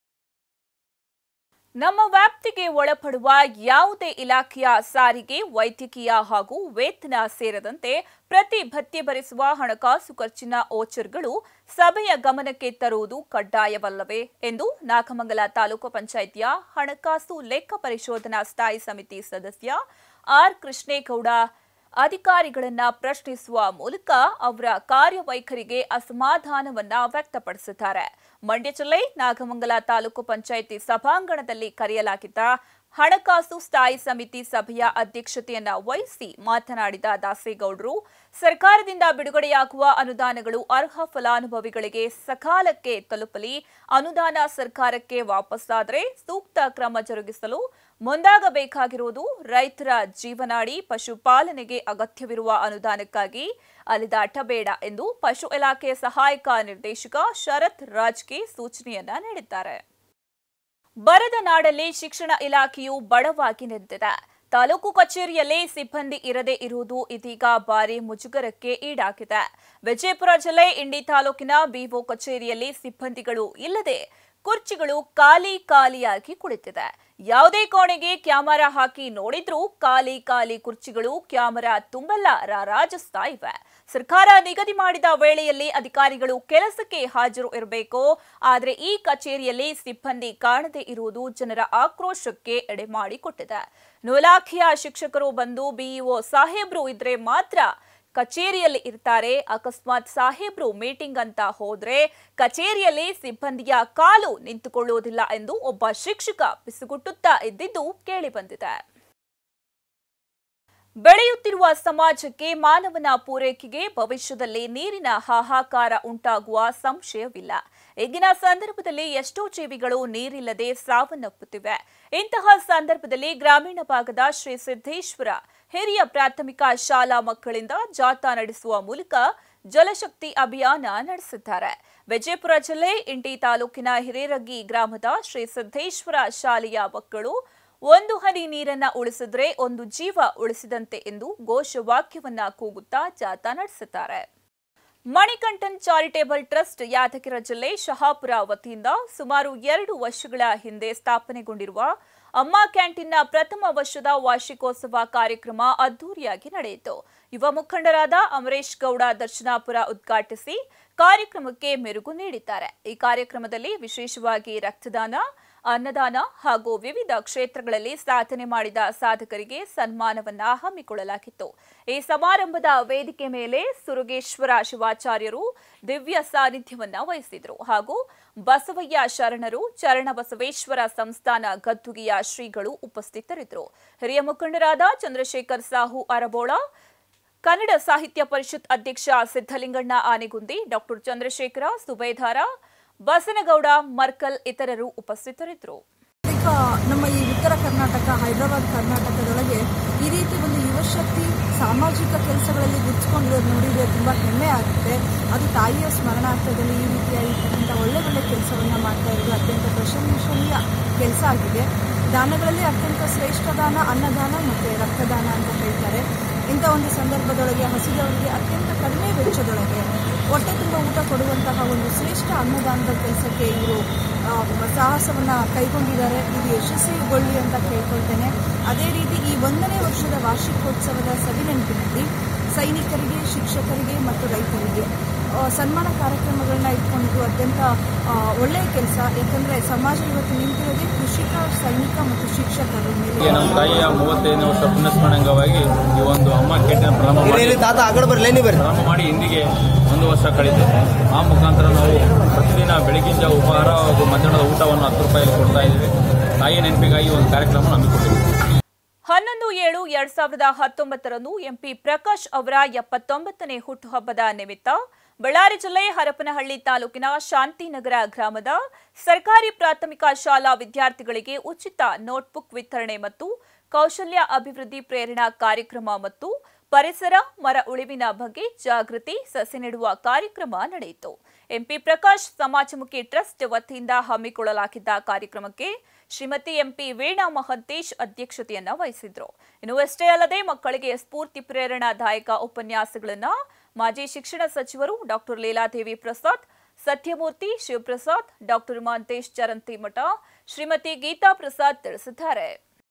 ನಮ್ಮ ವ್ಯಾಪ್ತಿಗೆ ಒಳಪಡುವ ಯಾವುದೇ ಇಲಾಖೆಯ ಸಾರಿಗೆ ವೈದ್ಯಕೀಯ ಹಾಗೂ ವೇತನ ಸೇರಿದಂತೆ ಪ್ರತಿ ಭತ್ಯೆ ಭರಿಸುವ ಹಣಕಾಸು ಖರ್ಚಿನ ಓಚರ್ಗಳು ಸಭೆಯ ಗಮನಕ್ಕೆ ತರುವುದು ಕಡ್ಡಾಯವಲ್ಲವೇ ಎಂದು ನಾಗಮಂಗಲ ತಾಲೂಕು ಪಂಚಾಯಿತಿಯ ಹಣಕಾಸು ಲೆಕ್ಕ ಪರಿಶೋಧನಾ ಸ್ಥಾಯಿ ಸಮಿತಿ ಸದಸ್ಯ ಆರ್ ಕೃಷ್ಣೇಗೌಡ ಅಧಿಕಾರಿಗಳನ್ನ ಪ್ರಶ್ನಿಸುವ ಮೂಲಕ ಅವರ ಕಾರ್ಯವೈಖರಿಗೆ ಅಸಮಾಧಾನವನ್ನ ವ್ಯಕ್ತಪಡಿಸಿದ್ದಾರೆ ಮಂಡ್ಯ ಜಿಲ್ಲೆ ನಾಗಮಂಗಲ ತಾಲೂಕು ಪಂಚಾಯಿತಿ ಸಭಾಂಗಣದಲ್ಲಿ ಕರೆಯಲಾಗಿದ್ದ ಹಣಕಾಸು ಸ್ಥಾಯಿ ಸಮಿತಿ ಸಭೆಯ ಅಧ್ಯಕ್ಷತೆಯನ್ನ ವಹಿಸಿ ಮಾತನಾಡಿದ ದಾಸೇಗೌಡರು ಸರ್ಕಾರದಿಂದ ಬಿಡುಗಡೆಯಾಗುವ ಅನುದಾನಗಳು ಅರ್ಹ ಫಲಾನುಭವಿಗಳಿಗೆ ಸಕಾಲಕ್ಕೆ ತಲುಪಲಿ ಅನುದಾನ ಸರ್ಕಾರಕ್ಕೆ ವಾಪಸ್ಸಾದರೆ ಸೂಕ್ತ ಕ್ರಮ ಜರುಗಿಸಲು ಮುಂದಾಗಬೇಕಾಗಿರುವುದು ರೈತರ ಜೀವನಾಡಿ ಪಶುಪಾಲನೆಗೆ ಅಗತ್ಯವಿರುವ ಅನುದಾನಕ್ಕಾಗಿ ಅಲಿದಾಟ ಬೇಡ ಎಂದು ಪಶು ಇಲಾಖೆ ಸಹಾಯಕ ನಿರ್ದೇಶಕ ಶರತ್ ರಾಜ್ಗೆ ಸೂಚನೆಯನ್ನ ನೀಡಿದ್ದಾರೆ ಬರದ ನಾಡಲ್ಲಿ ಶಿಕ್ಷಣ ಇಲಾಖೆಯು ಬಡವಾಗಿ ನಿಂತಿದೆ ತಾಲೂಕು ಕಚೇರಿಯಲ್ಲಿ ಸಿಬ್ಬಂದಿ ಇರದೇ ಇರುವುದು ಇದೀಗ ಭಾರಿ ಮುಜುಗರಕ್ಕೆ ಈಡಾಗಿದೆ ವಿಜಯಪುರ ಜಿಲ್ಲೆ ಇಂಡಿ ತಾಲೂಕಿನ ಬಿಒ ಕಚೇರಿಯಲ್ಲಿ ಸಿಬ್ಬಂದಿಗಳು ಇಲ್ಲದೆ ಕುರ್ಚಿಗಳು ಖಾಲಿ ಖಾಲಿಯಾಗಿ ಕುಳಿತಿದೆ ಯಾವುದೇ ಕೋಣೆಗೆ ಕ್ಯಾಮರಾ ಹಾಕಿ ನೋಡಿದ್ರೂ ಖಾಲಿ ಖಾಲಿ ಕುರ್ಚಿಗಳು ಕ್ಯಾಮರಾ ತುಂಬೆಲ್ಲ ರಾರಾಜಿಸ್ತಾ ಇವೆ ಸರ್ಕಾರ ನಿಗದಿ ಮಾಡಿದ ವೇಳೆಯಲ್ಲಿ ಅಧಿಕಾರಿಗಳು ಕೆಲಸಕ್ಕೆ ಹಾಜರು ಇರಬೇಕು ಆದರೆ ಈ ಕಚೇರಿಯಲ್ಲಿ ಸಿಬ್ಬಂದಿ ಕಾಣದೇ ಇರುವುದು ಜನರ ಆಕ್ರೋಶಕ್ಕೆ ಎಡೆಮಾಡಿಕೊಟ್ಟಿದೆ ಇಲಾಖೆಯ ಶಿಕ್ಷಕರು ಬಂದು ಬಿಇಒ ಸಾಹೇಬ್ರು ಇದ್ರೆ ಮಾತ್ರ ಕಚೇರಿಯಲ್ಲಿ ಇರ್ತಾರೆ ಅಕಸ್ಮಾತ್ ಸಾಹೇಬ್ರು ಮೀಟಿಂಗ್ ಅಂತ ಹೋದ್ರೆ ಕಚೇರಿಯಲ್ಲಿ ಸಿಬ್ಬಂದಿಯ ಕಾಲು ನಿಂತುಕೊಳ್ಳುವುದಿಲ್ಲ ಎಂದು ಒಬ್ಬ ಶಿಕ್ಷಕ ಪಿಸುಗುಟ್ಟುತ್ತಾ ಇದ್ದಿದ್ದು ಕೇಳಿಬಂದಿದೆ ಬೆಳೆಯುತ್ತಿರುವ ಸಮಾಜಕ್ಕೆ ಮಾನವನ ಪೂರೈಕೆಗೆ ಭವಿಷ್ಯದಲ್ಲಿ ನೀರಿನ ಹಾಹಾಕಾರ ಉಂಟಾಗುವ ಸಂಶಯವಿಲ್ಲ ಈಗಿನ ಸಂದರ್ಭದಲ್ಲಿ ಎಷ್ಟೋ ಜೀವಿಗಳು ನೀರಿಲ್ಲದೆ ಸಾವನ್ನಪ್ಪುತ್ತಿವೆ ಇಂತಹ ಸಂದರ್ಭದಲ್ಲಿ ಗ್ರಾಮೀಣ ಭಾಗದ ಶ್ರೀ ಸಿದ್ದೇಶ್ವರ ಹಿರಿಯ ಪ್ರಾಥಮಿಕ ಶಾಲಾ ಮಕ್ಕಳಿಂದ ಜಾಥಾ ನಡೆಸುವ ಮೂಲಕ ಜಲಶಕ್ತಿ ಅಭಿಯಾನ ನಡೆಸಿದ್ದಾರೆ ವಿಜಯಪುರ ಜಿಲ್ಲೆ ಇಂಟಿ ತಾಲೂಕಿನ ಹಿರೇರಗ್ಗಿ ಗ್ರಾಮದ ಶ್ರೀ ಸಿದ್ದೇಶ್ವರ ಶಾಲೆಯ ಮಕ್ಕಳು ಒಂದು ಹನಿ ನೀರನ್ನ ಉಳಿಸಿದ್ರೆ ಒಂದು ಜೀವ ಉಳಿಸಿದಂತೆ ಎಂದು ಘೋಷವಾಕ್ಯವನ್ನ ಕೂಗುತ್ತಾ ಜಾಥಾ ನಡೆಸಿದ್ದಾರೆ ಮಣಿಕಂಠನ್ ಚಾರಿಟೇಬಲ್ ಟ್ರಸ್ಟ್ ಯಾದಗಿರಿ ಜಿಲ್ಲೆ ಶಹಾಪುರ ವತಿಯಿಂದ ಸುಮಾರು ಎರಡು ವರ್ಷಗಳ ಹಿಂದೆ ಸ್ಥಾಪನೆಗೊಂಡಿರುವ ಅಮ್ಮ ಕ್ಯಾಂಟೀನ್ನ ಪ್ರಥಮ ವರ್ಷದ ವಾರ್ಷಿಕೋತ್ಸವ ಕಾರ್ಯಕ್ರಮ ಅದ್ದೂರಿಯಾಗಿ ನಡೆಯಿತು ಯುವ ಮುಖಂಡರಾದ ಅಮರೇಶ್ ಗೌಡ ದರ್ಶನಾಪುರ ಉದ್ಘಾಟಿಸಿ ಕಾರ್ಯಕ್ರಮಕ್ಕೆ ಮೆರುಗು ನೀಡಿದ್ದಾರೆ ಈ ಕಾರ್ಯಕ್ರಮದಲ್ಲಿ ವಿಶೇಷವಾಗಿ ರಕ್ತದಾನ ಅನ್ನದಾನ ಹಾಗೂ ವಿವಿಧ ಕ್ಷೇತ್ರಗಳಲ್ಲಿ ಸಾಧನೆ ಮಾಡಿದ ಸಾಧಕರಿಗೆ ಸನ್ಮಾನವನ್ನ ಹಮ್ಮಿಕೊಳ್ಳಲಾಗಿತ್ತು ಈ ಸಮಾರಂಭದ ವೇದಿಕೆ ಮೇಲೆ ಸುರುಗೇಶ್ವರ ಶಿವಾಚಾರ್ಯರು ದಿವ್ಯ ಸಾನ್ನಿಧ್ಯವನ್ನ ವಹಿಸಿದ್ರು ಹಾಗೂ ಬಸವಯ್ಯ ಶರಣರು ಚರಣ ಬಸವೇಶ್ವರ ಸಂಸ್ಥಾನ ಗದ್ದುಗೆಯ ಶ್ರೀಗಳು ಉಪಸ್ಥಿತರಿದ್ದರು ಹಿರಿಯ ಮುಖಂಡರಾದ ಚಂದ್ರಶೇಖರ್ ಸಾಹು ಅರಬೋಳ ಕನ್ನಡ ಸಾಹಿತ್ಯ ಪರಿಷತ್ ಅಧ್ಯಕ್ಷ ಸಿದ್ದಲಿಂಗಣ್ಣ ಆನೆಗುಂದಿ ಡಾಕ್ಟರ್ ಚಂದ್ರಶೇಖರ ಸುಬೇದಾರ ಬಸನಗೌಡ ಮರ್ಕಲ್ ಇತರರು ಉಪಸ್ಥಿತರಿದ್ದರು ಈಗ ನಮ್ಮ ಈ ಉತ್ತರ ಕರ್ನಾಟಕ ಹೈದರಾಬಾದ್ ಕರ್ನಾಟಕದೊಳಗೆ ಈ ರೀತಿ ಒಂದು ಯುವಶಕ್ತಿ ಸಾಮಾಜಿಕ ಕೆಲಸಗಳಲ್ಲಿ ಗುರುತಿಸ್ಕೊಂಡಿರೋದು ನೋಡಿದರೆ ತುಂಬ ಹೆಮ್ಮೆ ಆಗುತ್ತೆ ಅದು ತಾಯಿಯ ಸ್ಮರಣಾರ್ಥದಲ್ಲಿ ಈ ರೀತಿಯಾಗಿರ್ತಕ್ಕಂಥ ಒಳ್ಳೆ ಒಳ್ಳೆ ಕೆಲಸವನ್ನು ಮಾಡ್ತಾ ಇರೋದು ಅತ್ಯಂತ ಪ್ರಶಂಸನೀಯ ಕೆಲಸ ಆಗಿದೆ ದಾನಗಳಲ್ಲಿ ಅತ್ಯಂತ ಶ್ರೇಷ್ಠ ದಾನ ಅನ್ನದಾನ ಮತ್ತು ರಕ್ತದಾನ ಅಂತ ಹೇಳ್ತಾರೆ ಇಂಥ ಒಂದು ಸಂದರ್ಭದೊಳಗೆ ಹಸಿದವರಿಗೆ ಅತ್ಯಂತ ಕಡಿಮೆ ವೆಚ್ಚದೊಳಗೆ ಹೊಟ್ಟೆ ತುಂಬ ಊಟ ಕೊಡುವಂತಹ ಒಂದು ಶ್ರೇಷ್ಠ ಅನ್ನದಾನದ ಕೆಲಸಕ್ಕೆ ಇವರು ಸಾಹಸವನ್ನು ಕೈಗೊಂಡಿದ್ದಾರೆ ಇದು ಯಶಸ್ವಿಗೊಳ್ಳಿ ಅಂತ ಕೇಳ್ಕೊಳ್ತೇನೆ ಅದೇ ರೀತಿ ಈ ಒಂದನೇ ವರ್ಷದ ವಾರ್ಷಿಕೋತ್ಸವದ ಸವಿನೆನಪಿನಲ್ಲಿ ಸೈನಿಕರಿಗೆ ಶಿಕ್ಷಕರಿಗೆ ಮತ್ತು ರೈತರಿಗೆ ಆ, ಸನ್ಮಾನ ಕಾರ್ಯಕ್ರಮಗಳನ್ನ ಇಟ್ಕೊಂಡಿದ್ದು ಅತ್ಯಂತ ಆ, ಒಳ್ಳೆಯ ಕೆಲಸ ಏಕೆಂದರೆ ಸಮಾಜ ಇವತ್ತು ನಿಂತಿರೋದೇ ಕೃಷಿಕ ಸೈನಿಕ ಮತ್ತು ಶಿಕ್ಷಕರ ಮೇಲೆ ಹೀಗೆ ನಮ್ಮ ತಾಯಿಯ ಮೂವತ್ತೈದನೇ ವರ್ಷ ಪುಣ್ಯಸ್ಮರಣಂಗವಾಗಿ ಈ ಒಂದು ಅಮ್ಮ ಕೆಟ್ಟಿನ ಪ್ರಾರಂಭ ಮಾಡಿ ತಾತ ಆ ಕಡೆ ಬರ್ಲಿ ನೀವು ಬರ್ರಿ ಪ್ರಾರಂಭ ಮಾಡಿ ಇಂದಿಗೆ ಒಂದು ವರ್ಷ ಕಳೆದಿದೆ ಆ ಮುಖಾಂತರ ನಾವು ಪ್ರತಿದಿನ ಬೆಳಗಿನ ಜಾವ ಉಪಹಾರ ಹಾಗೂ ಮಧ್ಯಾಹ್ನದ ಊಟವನ್ನು ಹತ್ತು ರೂಪಾಯಿಯಲ್ಲಿ ಕೊಡ್ತಾ ಇದ್ದೀವಿ ತಾಯಿಯ ನೆನಪಿಗಾಗಿ ಒಂದು ಕಾರ್ಯಕ್ರಮ ಹಮ್ಮಿಕೊಂಡಿದ್ದೀವಿ ಹನ್ನೊಂದು ಏಳು ಎರಡ್ ಸಾವಿರದ ಹತ್ತೊಂಬತ್ತರಂದು ಎಂಪಿ ಪ್ರಕಾಶ್ ಅವರ ಎಪ್ಪತ್ತೊಂಬತ್ತನೇ ಹುಟ್ಟುಹಬ್ಬದ ನಿಮಿತ್ತ ಬಳ್ಳಾರಿ ಜಿಲ್ಲೆ ಹರಪನಹಳ್ಳಿ ತಾಲೂಕಿನ ಶಾಂತಿನಗರ ಗ್ರಾಮದ ಸರ್ಕಾರಿ ಪ್ರಾಥಮಿಕ ಶಾಲಾ ವಿದ್ಯಾರ್ಥಿಗಳಿಗೆ ಉಚಿತ ನೋಟ್ಬುಕ್ ವಿತರಣೆ ಮತ್ತು ಕೌಶಲ್ಯ ಅಭಿವೃದ್ಧಿ ಪ್ರೇರಣಾ ಕಾರ್ಯಕ್ರಮ ಮತ್ತು ಪರಿಸರ ಮರ ಉಳಿವಿನ ಬಗ್ಗೆ ಜಾಗೃತಿ ಸಸಿ ನೆಡುವ ಕಾರ್ಯಕ್ರಮ ನಡೆಯಿತು ಎಂಪಿ ಪ್ರಕಾಶ್ ಸಮಾಜಮುಖಿ ಟ್ರಸ್ಟ್ ವತಿಯಿಂದ ಹಮ್ಮಿಕೊಳ್ಳಲಾಗಿದ್ದ ಕಾರ್ಯಕ್ರಮಕ್ಕೆ ಶ್ರೀಮತಿ ಎಂಪಿ ವೀಣಾ ಮಹಂತೇಶ್ ಅಧ್ಯಕ್ಷತೆಯನ್ನ ವಹಿಸಿದ್ರು ಇನ್ನು ಅಷ್ಟೇ ಅಲ್ಲದೆ ಮಕ್ಕಳಿಗೆ ಸ್ಫೂರ್ತಿ ಪ್ರೇರಣಾದಾಯಕ ಉಪನ್ಯಾಸಗಳನ್ನ ಮಾಜಿ ಶಿಕ್ಷಣ ಸಚಿವರು ಡಾಕ್ಟರ್ ಲೀಲಾದೇವಿ ಪ್ರಸಾದ್ ಸತ್ಯಮೂರ್ತಿ ಶಿವಪ್ರಸಾದ್ ಡಾಕ್ಟರ್ ಮಹಂತೇಶ್ ಚರಂತಿಮಠ ಶ್ರೀಮತಿ ಗೀತಾ ಪ್ರಸಾದ್ ತಿಳಿಸಿದ್ದಾರೆ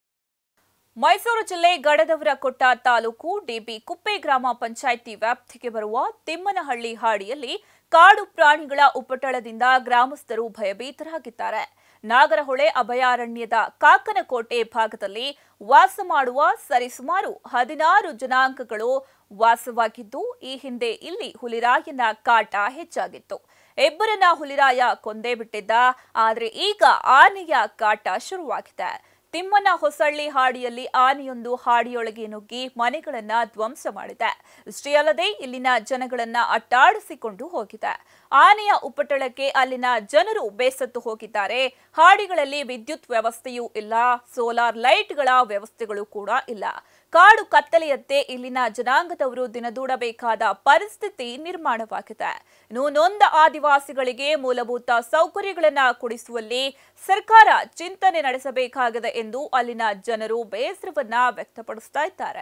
ಮೈಸೂರು ಜಿಲ್ಲೆ ಗಡದವರಕೊಟ್ಟ ತಾಲೂಕು ಡಿಬಿ ಕುಪ್ಪೆ ಗ್ರಾಮ ಪಂಚಾಯಿತಿ ವ್ಯಾಪ್ತಿಗೆ ಬರುವ ತಿಮ್ಮನಹಳ್ಳಿ ಹಾಡಿಯಲ್ಲಿ ಕಾಡು ಪ್ರಾಣಿಗಳ ಉಪಟಳದಿಂದ ಗ್ರಾಮಸ್ಥರು ಭಯಭೀತರಾಗಿದ್ದಾರೆ ನಾಗರಹೊಳೆ ಅಭಯಾರಣ್ಯದ ಕಾಕನಕೋಟೆ ಭಾಗದಲ್ಲಿ ವಾಸ ಮಾಡುವ ಸರಿಸುಮಾರು ಹದಿನಾರು ಜನಾಂಗಗಳು ವಾಸವಾಗಿದ್ದು ಈ ಹಿಂದೆ ಇಲ್ಲಿ ಹುಲಿರಾಯನ ಕಾಟ ಹೆಚ್ಚಾಗಿತ್ತು ಇಬ್ಬರನ್ನ ಹುಲಿರಾಯ ಕೊಂದೇ ಬಿಟ್ಟಿದ್ದ ಆದರೆ ಈಗ ಆನೆಯ ಕಾಟ ಶುರುವಾಗಿದೆ ತಿಮ್ಮನ ಹೊಸಳ್ಳಿ ಹಾಡಿಯಲ್ಲಿ ಆನೆಯೊಂದು ಹಾಡಿಯೊಳಗೆ ನುಗ್ಗಿ ಮನೆಗಳನ್ನ ಧ್ವಂಸ ಮಾಡಿದೆ ಇಷ್ಟೇ ಅಲ್ಲದೆ ಇಲ್ಲಿನ ಜನಗಳನ್ನ ಅಟ್ಟಾಡಿಸಿಕೊಂಡು ಹೋಗಿದೆ ಆನೆಯ ಉಪಟಳಕ್ಕೆ ಅಲ್ಲಿನ ಜನರು ಬೇಸತ್ತು ಹೋಗಿದ್ದಾರೆ ಹಾಡಿಗಳಲ್ಲಿ ವಿದ್ಯುತ್ ವ್ಯವಸ್ಥೆಯೂ ಇಲ್ಲ ಸೋಲಾರ್ ಲೈಟ್ಗಳ ವ್ಯವಸ್ಥೆಗಳು ಕೂಡ ಇಲ್ಲ ಕಾಡು ಕತ್ತಲೆಯಂತೆ ಇಲ್ಲಿನ ಜನಾಂಗದವರು ದಿನದೂಡಬೇಕಾದ ಪರಿಸ್ಥಿತಿ ನಿರ್ಮಾಣವಾಗಿದೆ ಇನ್ನು ನೊಂದ ಆದಿವಾಸಿಗಳಿಗೆ ಮೂಲಭೂತ ಸೌಕರ್ಯಗಳನ್ನ ಕೊಡಿಸುವಲ್ಲಿ ಸರ್ಕಾರ ಚಿಂತನೆ ನಡೆಸಬೇಕಾಗಿದೆ ಎಂದು ಅಲ್ಲಿನ ಜನರು ಬೇಸರವನ್ನ ವ್ಯಕ್ತಪಡಿಸ್ತಾ ಇದ್ದಾರೆ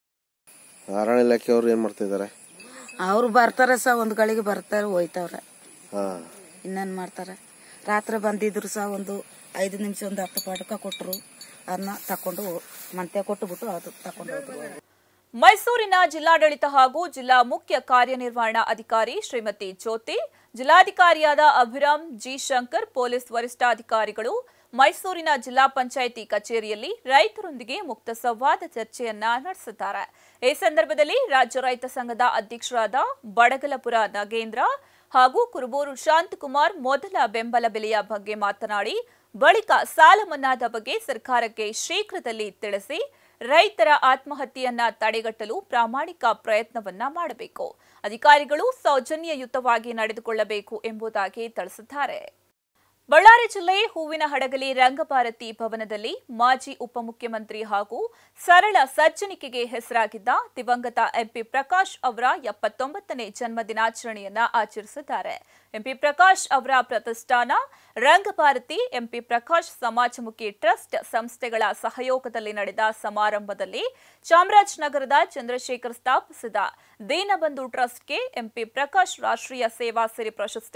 ಅರಣ್ಯ ಇಲಾಖೆಯವರು ಏನ್ ಮಾಡ್ತಾ ಇದಾರೆ ಅವ್ರು ಬರ್ತಾರೆ ಸಹ ಒಂದ್ ಗಳಿಗೆ ಬರ್ತಾರೆ ಹೋಯ್ತವ್ರೆ ಹಾ ಇನ್ನೇನ್ ಮಾಡ್ತಾರೆ ರಾತ್ರಿ ಬಂದಿದ್ರು ಸಹ ಒಂದು ಐದು ನಿಮಿಷ ಒಂದು ಹತ್ತು ಪಟಕ ಕೊಟ್ರು ಅದನ್ನ ತಕೊಂಡು ಮಂತೆ ಕೊಟ್ಟು ಬಿಟ್ಟು ಅದು ತಕೊಂಡು ಹೋದ್ರು ಮೈಸೂರಿನ ಜಿಲ್ಲಾಡಳಿತ ಹಾಗೂ ಜಿಲ್ಲಾ ಮುಖ್ಯ ಕಾರ್ಯನಿರ್ವಹಣಾ ಅಧಿಕಾರಿ ಶ್ರೀಮತಿ ಜ್ಯೋತಿ ಜಿಲ್ಲಾಧಿಕಾರಿಯಾದ ಅಭಿರಾಮ್ ಜಿ ಶಂಕರ್ ಪೊಲೀಸ್ ವರಿಷ್ಠಾಧಿಕಾರಿಗಳು ಮೈಸೂರಿನ ಜಿಲ್ಲಾ ಪಂಚಾಯಿತಿ ಕಚೇರಿಯಲ್ಲಿ ರೈತರೊಂದಿಗೆ ಮುಕ್ತ ಸಂವಾದ ಚರ್ಚೆಯನ್ನ ನಡೆಸಿದ್ದಾರೆ ಈ ಸಂದರ್ಭದಲ್ಲಿ ರಾಜ್ಯ ರೈತ ಸಂಘದ ಅಧ್ಯಕ್ಷರಾದ ಬಡಗಲಪುರ ನಗೇಂದ್ರ ಹಾಗೂ ಕುರುಬೂರು ಶಾಂತಕುಮಾರ್ ಮೊದಲ ಬೆಂಬಲ ಬೆಲೆಯ ಬಗ್ಗೆ ಮಾತನಾಡಿ ಬಳಿಕ ಸಾಲ ಮನ್ನಾದ ಬಗ್ಗೆ ಸರ್ಕಾರಕ್ಕೆ ಶೀಘ್ರದಲ್ಲಿ ತಿಳಿಸಿ ರೈತರ ಆತ್ಮಹತ್ಯೆಯನ್ನ ತಡೆಗಟ್ಟಲು ಪ್ರಾಮಾಣಿಕ ಪ್ರಯತ್ನವನ್ನ ಮಾಡಬೇಕು ಅಧಿಕಾರಿಗಳು ಸೌಜನ್ಯಯುತವಾಗಿ ನಡೆದುಕೊಳ್ಳಬೇಕು ಎಂಬುದಾಗಿ ತಿಳಿಸಿದ್ದಾರೆ ಬಳ್ಳಾರಿ ಜಿಲ್ಲೆ ಹೂವಿನ ಹಡಗಲಿ ರಂಗಭಾರತಿ ಭವನದಲ್ಲಿ ಮಾಜಿ ಉಪಮುಖ್ಯಮಂತ್ರಿ ಹಾಗೂ ಸರಳ ಸಜ್ಜನಿಕೆಗೆ ಹೆಸರಾಗಿದ್ದ ದಿವಂಗತ ಎಂಪಿ ಪ್ರಕಾಶ್ ಅವರ ಎಪ್ಪತ್ತೊಂಬತ್ತನೇ ಜನ್ಮ ದಿನಾಚರಣೆಯನ್ನ ಆಚರಿಸಿದ್ದಾರೆ ಎಂಪಿ ಪ್ರಕಾಶ್ ಅವರ ಪ್ರತಿಷ್ಠಾನ ರಂಗಭಾರತಿ ಎಂಪಿ ಪ್ರಕಾಶ್ ಸಮಾಜಮುಖಿ ಟ್ರಸ್ಟ್ ಸಂಸ್ಥೆಗಳ ಸಹಯೋಗದಲ್ಲಿ ನಡೆದ ಸಮಾರಂಭದಲ್ಲಿ ಚಾಮರಾಜನಗರದ ಚಂದ್ರಶೇಖರ್ ಸ್ಥಾಪಿಸಿದ ದೀನಬಂಧು ಟ್ರಸ್ಟ್ಗೆ ಎಂಪಿ ಪ್ರಕಾಶ್ ರಾಷ್ಟ್ರೀಯ ಸೇವಾ ಸಿರಿ ಪ್ರಶಸ್ತಿ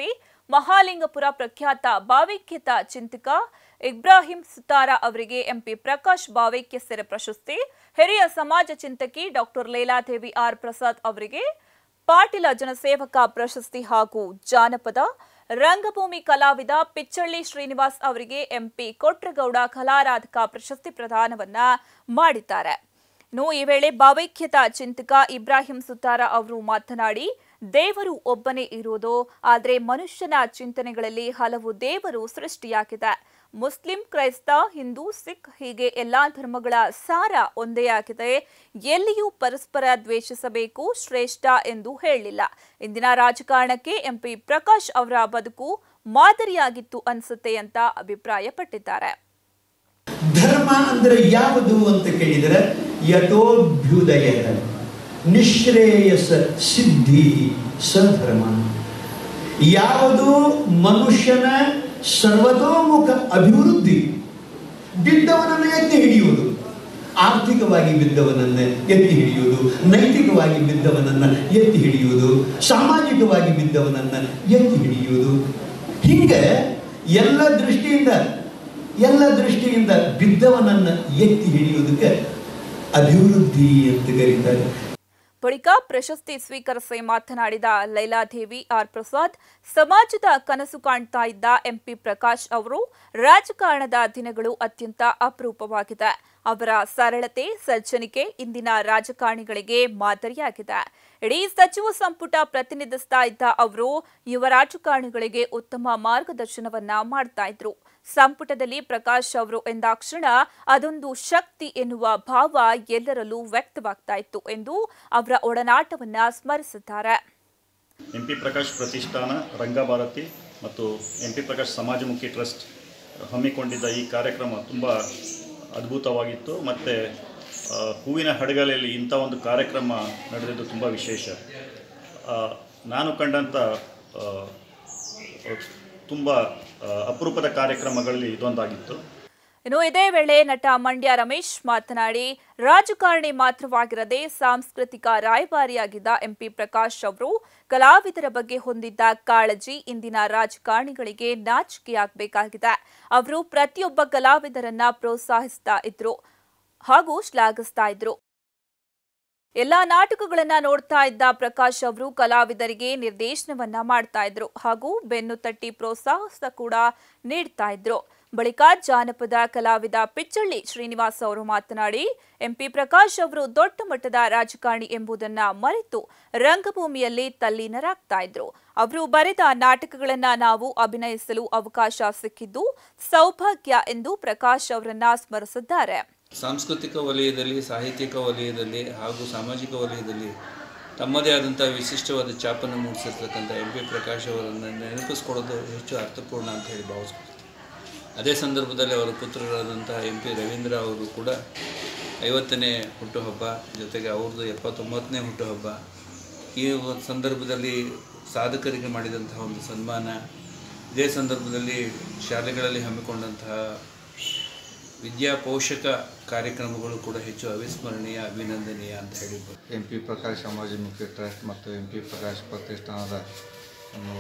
ಮಹಾಲಿಂಗಪುರ ಪ್ರಖ್ಯಾತ ಭಾವೈಕ್ಯತಾ ಚಿಂತಕ ಇಬ್ರಾಹಿಂ ಸುತಾರ ಅವರಿಗೆ ಎಂಪಿ ಪ್ರಕಾಶ್ ಭಾವೈಕ್ಯ ಸೆರೆ ಪ್ರಶಸ್ತಿ ಹಿರಿಯ ಸಮಾಜ ಚಿಂತಕಿ ಡಾಕ್ಟರ್ ಲೀಲಾದೇವಿ ಆರ್ ಪ್ರಸಾದ್ ಅವರಿಗೆ ಪಾಟೀಲ ಜನಸೇವಕ ಪ್ರಶಸ್ತಿ ಹಾಗೂ ಜಾನಪದ ರಂಗಭೂಮಿ ಕಲಾವಿದ ಪಿಚ್ಚಳ್ಳಿ ಶ್ರೀನಿವಾಸ್ ಅವರಿಗೆ ಎಂಪಿ ಕೊಟ್ರಗೌಡ ಕಲಾರಾಧಕ ಪ್ರಶಸ್ತಿ ಪ್ರದಾನವನ್ನ ಮಾಡಿದ್ದಾರೆ ಇನ್ನು ಈ ವೇಳೆ ಭಾವೈಕ್ಯತಾ ಚಿಂತಕ ಇಬ್ರಾಹಿಂ ಸುತಾರ ಅವರು ಮಾತನಾಡಿ ದೇವರು ಒಬ್ಬನೇ ಇರುವುದು ಆದರೆ ಮನುಷ್ಯನ ಚಿಂತನೆಗಳಲ್ಲಿ ಹಲವು ದೇವರು ಸೃಷ್ಟಿಯಾಗಿದೆ ಮುಸ್ಲಿಂ ಕ್ರೈಸ್ತ ಹಿಂದೂ ಸಿಖ್ ಹೀಗೆ ಎಲ್ಲಾ ಧರ್ಮಗಳ ಸಾರ ಒಂದೇ ಆಗಿದೆ ಎಲ್ಲಿಯೂ ಪರಸ್ಪರ ದ್ವೇಷಿಸಬೇಕು ಶ್ರೇಷ್ಠ ಎಂದು ಹೇಳಲಿಲ್ಲ ಇಂದಿನ ರಾಜಕಾರಣಕ್ಕೆ ಎಂಪಿ ಪ್ರಕಾಶ್ ಅವರ ಬದುಕು ಮಾದರಿಯಾಗಿತ್ತು ಅನ್ಸುತ್ತೆ ಅಂತ ಅಭಿಪ್ರಾಯಪಟ್ಟಿದ್ದಾರೆ ಧರ್ಮ ಅಂದ್ರೆ ಯಾವುದು ಅಂತ ಕೇಳಿದರೆ ಯಥೋಭ್ಯುದಯದ ನಿಶ್ರೇಯಸ ಸಿದ್ಧಿ ಸಧರ್ಮ ಯಾವುದು ಮನುಷ್ಯನ ಸರ್ವತೋಮುಖ ಅಭಿವೃದ್ಧಿ ಬಿದ್ದವನನ್ನು ಎತ್ತಿ ಹಿಡಿಯುವುದು ಆರ್ಥಿಕವಾಗಿ ಬಿದ್ದವನನ್ನು ಎತ್ತಿ ಹಿಡಿಯುವುದು ನೈತಿಕವಾಗಿ ಬಿದ್ದವನನ್ನು ಎತ್ತಿ ಹಿಡಿಯುವುದು ಸಾಮಾಜಿಕವಾಗಿ ಬಿದ್ದವನನ್ನು ಎತ್ತಿ ಹಿಡಿಯುವುದು ಹಿಂಗೆ ಎಲ್ಲ ದೃಷ್ಟಿಯಿಂದ ಎಲ್ಲ ದೃಷ್ಟಿಯಿಂದ ಬಿದ್ದವನನ್ನು ಎತ್ತಿ ಹಿಡಿಯುವುದಕ್ಕೆ ಅಭಿವೃದ್ಧಿ ಅಂತ ಕರೀತಾರೆ ಬಳಿಕ ಪ್ರಶಸ್ತಿ ಸ್ವೀಕರಿಸಿ ಮಾತನಾಡಿದ ಲೈಲಾದೇವಿ ಆರ್ ಪ್ರಸಾದ್ ಸಮಾಜದ ಕನಸು ಕಾಣ್ತಾ ಇದ್ದ ಎಂಪಿ ಪ್ರಕಾಶ್ ಅವರು ರಾಜಕಾರಣದ ದಿನಗಳು ಅತ್ಯಂತ ಅಪರೂಪವಾಗಿದೆ ಅವರ ಸರಳತೆ ಸಜ್ಜನಿಕೆ ಇಂದಿನ ರಾಜಕಾರಣಿಗಳಿಗೆ ಮಾದರಿಯಾಗಿದೆ ಇಡೀ ಸಚಿವ ಸಂಪುಟ ಪ್ರತಿನಿಧಿಸ್ತಾ ಇದ್ದ ಅವರು ಯುವ ರಾಜಕಾರಣಿಗಳಿಗೆ ಉತ್ತಮ ಮಾರ್ಗದರ್ಶನವನ್ನ ಮಾಡ್ತಾ ಇದ್ರು ಸಂಪುಟದಲ್ಲಿ ಪ್ರಕಾಶ್ ಅವರು ಎಂದಾಕ್ಷಣ ಅದೊಂದು ಶಕ್ತಿ ಎನ್ನುವ ಭಾವ ಎಲ್ಲರಲ್ಲೂ ವ್ಯಕ್ತವಾಗ್ತಾ ಇತ್ತು ಎಂದು ಅವರ ಒಡನಾಟವನ್ನ ಸ್ಮರಿಸಿದ್ದಾರೆ ಎಂ ಪಿ ಪ್ರಕಾಶ್ ಪ್ರತಿಷ್ಠಾನ ರಂಗಭಾರತಿ ಮತ್ತು ಎಂ ಪಿ ಪ್ರಕಾಶ್ ಸಮಾಜಮುಖಿ ಟ್ರಸ್ಟ್ ಹಮ್ಮಿಕೊಂಡಿದ್ದ ಈ ಕಾರ್ಯಕ್ರಮ ತುಂಬ ಅದ್ಭುತವಾಗಿತ್ತು ಮತ್ತು ಹೂವಿನ ಹಡಗಲೆಯಲ್ಲಿ ಇಂಥ ಒಂದು ಕಾರ್ಯಕ್ರಮ ನಡೆದಿದ್ದು ತುಂಬ ವಿಶೇಷ ಆ, ನಾನು ಕಂಡಂಥ ತುಂಬ ಅಪರೂಪದ ಕಾರ್ಯಕ್ರಮಗಳಲ್ಲಿ ಇದೊಂದಾಗಿತ್ತು ಇನ್ನು ಇದೇ ವೇಳೆ ನಟ ಮಂಡ್ಯ ರಮೇಶ್ ಮಾತನಾಡಿ ರಾಜಕಾರಣಿ ಮಾತ್ರವಾಗಿರದೆ ಸಾಂಸ್ಕೃತಿಕ ರಾಯಭಾರಿಯಾಗಿದ್ದ ಎಂಪಿ ಪ್ರಕಾಶ್ ಅವರು ಕಲಾವಿದರ ಬಗ್ಗೆ ಹೊಂದಿದ್ದ ಕಾಳಜಿ ಇಂದಿನ ರಾಜಕಾರಣಿಗಳಿಗೆ ನಾಚಿಕೆಯಾಗಬೇಕಾಗಿದೆ ಅವರು ಪ್ರತಿಯೊಬ್ಬ ಕಲಾವಿದರನ್ನ ಪ್ರೋತ್ಸಾಹಿಸ್ತಾ ಇದ್ರು ಹಾಗೂ ಶ್ಲಾಘಿಸ್ತಾ ಇದ್ರು ಎಲ್ಲಾ ನಾಟಕಗಳನ್ನ ನೋಡ್ತಾ ಇದ್ದ ಪ್ರಕಾಶ್ ಅವರು ಕಲಾವಿದರಿಗೆ ನಿರ್ದೇಶನವನ್ನ ಮಾಡ್ತಾ ಇದ್ರು ಹಾಗೂ ಬೆನ್ನು ತಟ್ಟಿ ಪ್ರೋತ್ಸಾಹ ಕೂಡ ನೀಡ್ತಾ ಇದ್ರು ಬಳಿಕ ಜಾನಪದ ಕಲಾವಿದ ಪಿಚ್ಚಳ್ಳಿ ಶ್ರೀನಿವಾಸ್ ಅವರು ಮಾತನಾಡಿ ಎಂಪಿ ಪ್ರಕಾಶ್ ಅವರು ದೊಡ್ಡ ಮಟ್ಟದ ರಾಜಕಾರಣಿ ಎಂಬುದನ್ನ ಮರೆತು ರಂಗಭೂಮಿಯಲ್ಲಿ ತಲ್ಲೀನರಾಗ್ತಾ ಇದ್ರು ಅವರು ಬರೆದ ನಾಟಕಗಳನ್ನ ನಾವು ಅಭಿನಯಿಸಲು ಅವಕಾಶ ಸಿಕ್ಕಿದ್ದು ಸೌಭಾಗ್ಯ ಎಂದು ಪ್ರಕಾಶ್ ಅವರನ್ನ ಸ್ಮರಿಸಿದ್ದಾರೆ ಸಾಂಸ್ಕೃತಿಕ ವಲಯದಲ್ಲಿ ಸಾಹಿತ್ಯಿಕ ವಲಯದಲ್ಲಿ ಹಾಗೂ ಸಾಮಾಜಿಕ ವಲಯದಲ್ಲಿ ತಮ್ಮದೇ ಆದಂಥ ವಿಶಿಷ್ಟವಾದ ಛಾಪನ್ನು ಮೂಡಿಸಿರ್ತಕ್ಕಂಥ ಎಂ ಪಿ ಪ್ರಕಾಶ್ ಅವರನ್ನು ನೆನಪಿಸ್ಕೊಳ್ಳೋದು ಹೆಚ್ಚು ಅರ್ಥಪೂರ್ಣ ಅಂತ ಹೇಳಿ ಭಾವಿಸ್ಬೋದು ಅದೇ ಸಂದರ್ಭದಲ್ಲಿ ಅವರ ಪುತ್ರರಾದಂಥ ಎಂ ಪಿ ರವೀಂದ್ರ ಅವರು ಕೂಡ ಐವತ್ತನೇ ಹುಟ್ಟುಹಬ್ಬ ಜೊತೆಗೆ ಅವ್ರದ್ದು ಎಪ್ಪತ್ತೊಂಬತ್ತನೇ ಹುಟ್ಟುಹಬ್ಬ ಈ ಒಂದು ಸಂದರ್ಭದಲ್ಲಿ ಸಾಧಕರಿಗೆ ಮಾಡಿದಂತಹ ಒಂದು ಸನ್ಮಾನ ಇದೇ ಸಂದರ್ಭದಲ್ಲಿ ಶಾಲೆಗಳಲ್ಲಿ ಹಮ್ಮಿಕೊಂಡಂತಹ ವಿದ್ಯಾ ಪೋಷಕ ಕಾರ್ಯಕ್ರಮಗಳು ಕೂಡ ಹೆಚ್ಚು ಅವಿಸ್ಮರಣೀಯ ಅಭಿನಂದನೀಯ ಅಂತ ಹೇಳಿಬೋದು ಎಂ ಪಿ ಪ್ರಕಾಶ್ ಸಮಾಜಮುಖಿ ಟ್ರಸ್ಟ್ ಮತ್ತು ಎಂ ಪಿ ಪ್ರಕಾಶ್ ಪ್ರತಿಷ್ಠಾನದ ಒಂದು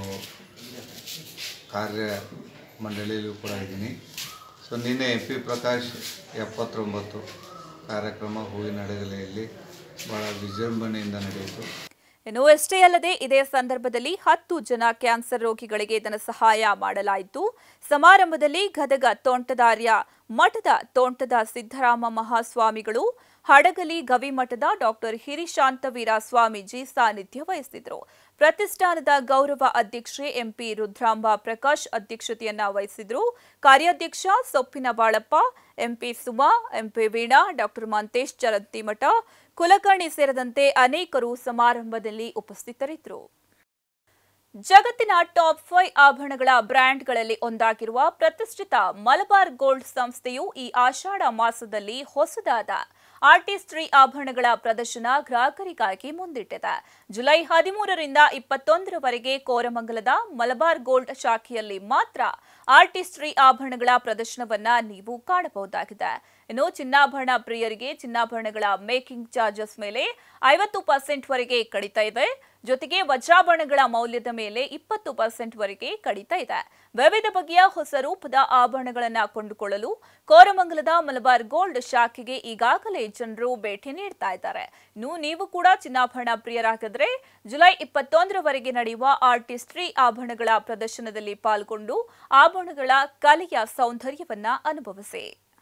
ಕಾರ್ಯ ಮಂಡಳಿಯಲ್ಲೂ ಕೂಡ ಇದ್ದೀನಿ ಸೊ ನಿನ್ನೆ ಎಂ ಪಿ ಪ್ರಕಾಶ್ ಎಪ್ಪತ್ತೊಂಬತ್ತು ಕಾರ್ಯಕ್ರಮ ಹೂವಿನ ಅಡಗಲೆಯಲ್ಲಿ ಭಾಳ ವಿಜೃಂಭಣೆಯಿಂದ ನಡೆಯಿತು ಇನ್ನು ಅಷ್ಟೇ ಅಲ್ಲದೆ ಇದೇ ಸಂದರ್ಭದಲ್ಲಿ ಹತ್ತು ಜನ ಕ್ಯಾನ್ಸರ್ ರೋಗಿಗಳಿಗೆ ಧನ ಸಹಾಯ ಮಾಡಲಾಯಿತು ಸಮಾರಂಭದಲ್ಲಿ ಗದಗ ತೋಂಟದಾರ್ಯ ಮಠದ ತೋಂಟದ ಸಿದ್ದರಾಮ ಮಹಾಸ್ವಾಮಿಗಳು ಹಡಗಲಿ ಗವಿಮಠದ ಡಾಕ್ಟರ್ ಹಿರಿಶಾಂತವೀರ ಸ್ವಾಮೀಜಿ ಸಾನ್ನಿಧ್ಯ ವಹಿಸಿದ್ರು ಪ್ರತಿಷ್ಠಾನದ ಗೌರವ ಅಧ್ಯಕ್ಷೆ ಎಂಪಿ ರುದ್ರಾಂಬ ಪ್ರಕಾಶ್ ಅಧ್ಯಕ್ಷತೆಯನ್ನ ವಹಿಸಿದ್ರು ಕಾರ್ಯಾಧ್ಯಕ್ಷ Soppina Balappa MP Suma MP Veena doctor Mantesh Charantimath Kulkarni ಸೇರಿದಂತೆ ಅನೇಕರು ಸಮಾರಂಭದಲ್ಲಿ ಉಪಸ್ಥಿತರಿದ್ದರು ಜಗತ್ತಿನ ಟಾಪ್ ಫೈವ್ ಆಭರಣಗಳ ಬ್ರ್ಯಾಂಡ್ಗಳಲ್ಲಿ ಒಂದಾಗಿರುವ ಪ್ರತಿಷ್ಠಿತ ಮಲಬಾರ್ ಗೋಲ್ಡ್ ಸಂಸ್ಥೆಯು ಈ ಆಷಾಢ ಮಾಸದಲ್ಲಿ ಹೊಸದಾದ ಆರ್ಟಿಸ್ಟ್ರಿ ಆಭರಣಗಳ ಪ್ರದರ್ಶನ ಗ್ರಾಹಕರಿಗಾಗಿ ಮುಂದಿಟ್ಟಿದೆ ಜುಲೈ ಹದಿಮೂರರಿಂದ ಇಪ್ಪತ್ತೊಂದರವರೆಗೆ ಕೋರಮಂಗಲದ ಮಲಬಾರ್ ಗೋಲ್ಡ್ ಶಾಖೆಯಲ್ಲಿ ಮಾತ್ರ ಆರ್ಟಿಸ್ಟ್ರಿ ಆಭರಣಗಳ ಪ್ರದರ್ಶನವನ್ನ ನೀವು ಕಾಣಬಹುದಾಗಿದೆ ಇನ್ನು ಚಿನ್ನಾಭರಣ ಪ್ರಿಯರಿಗೆ ಚಿನ್ನಾಭರಣಗಳ ಮೇಕಿಂಗ್ ಚಾರ್ಜಸ್ ಮೇಲೆ ಐವತ್ತು ಪರ್ಸೆಂಟ್ ವರೆಗೆ ಕಡಿತ ಇದೆ ಜೊತೆಗೆ ವಜ್ರಾಭರಣಗಳ ಮೌಲ್ಯದ ಮೇಲೆ ಇಪ್ಪತ್ತು ಪರ್ಸೆಂಟ್ ವರೆಗೆ ಕಡಿತ ಇದೆ ವಿವಿಧ ಬಗೆಯ ಹೊಸ ರೂಪದ ಆಭರಣಗಳನ್ನು ಕೊಂಡುಕೊಳ್ಳಲು ಕೋರಮಂಗಲದ ಮಲಬಾರ್ ಗೋಲ್ಡ್ ಶಾಖೆಗೆ ಈಗಾಗಲೇ ಜನರು ಭೇಟಿ ನೀಡ್ತಾ ಇದ್ದಾರೆ ಇನ್ನು ನೀವು ಕೂಡ ಚಿನ್ನಾಭರಣ ಪ್ರಿಯರಾಗಿದ್ರೆ ಜುಲೈ ಇಪ್ಪತ್ತೊಂದರವರೆಗೆ ನಡೆಯುವ ಆರ್ಟಿಸ್ಟ್ರಿ ಆಭರಣಗಳ ಪ್ರದರ್ಶನದಲ್ಲಿ ಪಾಲ್ಗೊಂಡು ಆಭರಣಗಳ ಕಲೆಯ ಸೌಂದರ್ಯವನ್ನ ಅನುಭವಿಸಿ